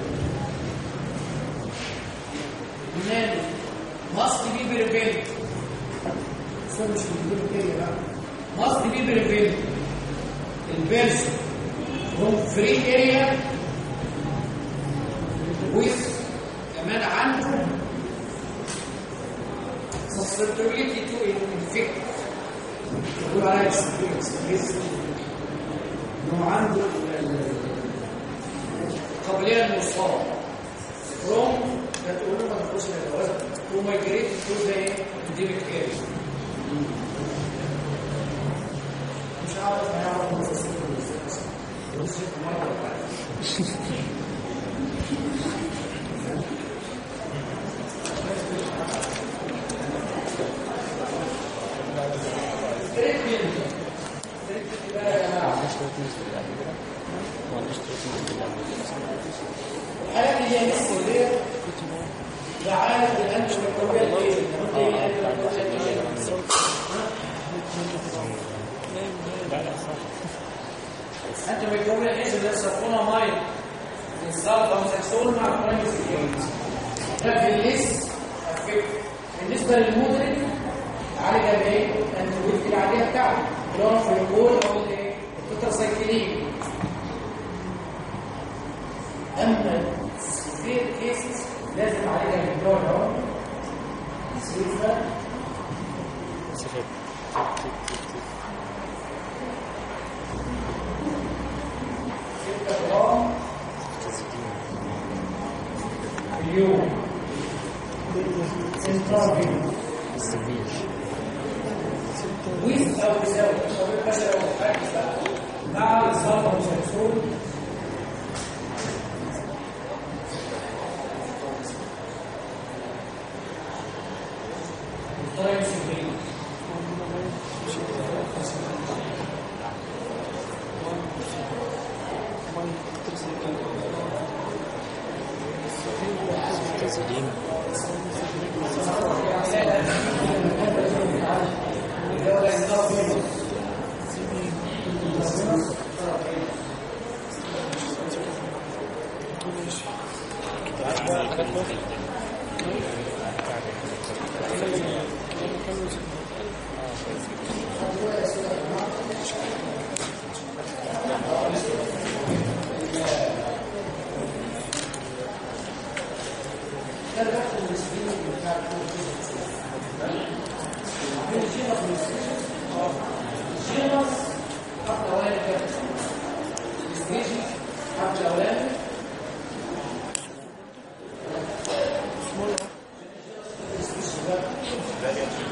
يوناني must be prevented بس مش الانديميك اريا بقى must be prevented البيرسون from free area with كمان عنده susceptibility to infect يقول عليها experience انه عنده قابليه للمصاب فروم ده تقول له ما تخش الجواز تو مايجريت تو ذا انديميك اريا مش عارف هيعرف مصر بس مره ما عندناش تروتين في القلب كده ما عندناش تروتين في القلب كده الحالات اللي هي نسبة اللي هي لعالة الأنف والقوية لا لا صح أنت بيكون الحزب اللي يصرفونه مايل الصرف أو سكسون مع برايمس ده في الليس بالنسبة للمدرك بعالجها بايه؟ الانتيبيوتيك العاديه بتاعته اللي هو في الكول او الايه؟ التتراسايكلين اما السيفير كيسز لازم عليها الدكتور اهو سيفا صفر ستة جرام في اليوم انترافيو السفير ويز او يساوي طبيب بشري او حاجه بقى مع الصلاه والسلسول طيب سبرين تسليم جينس حتى اولاني كده سبيشيز حتى اولاني سبيشيز بقى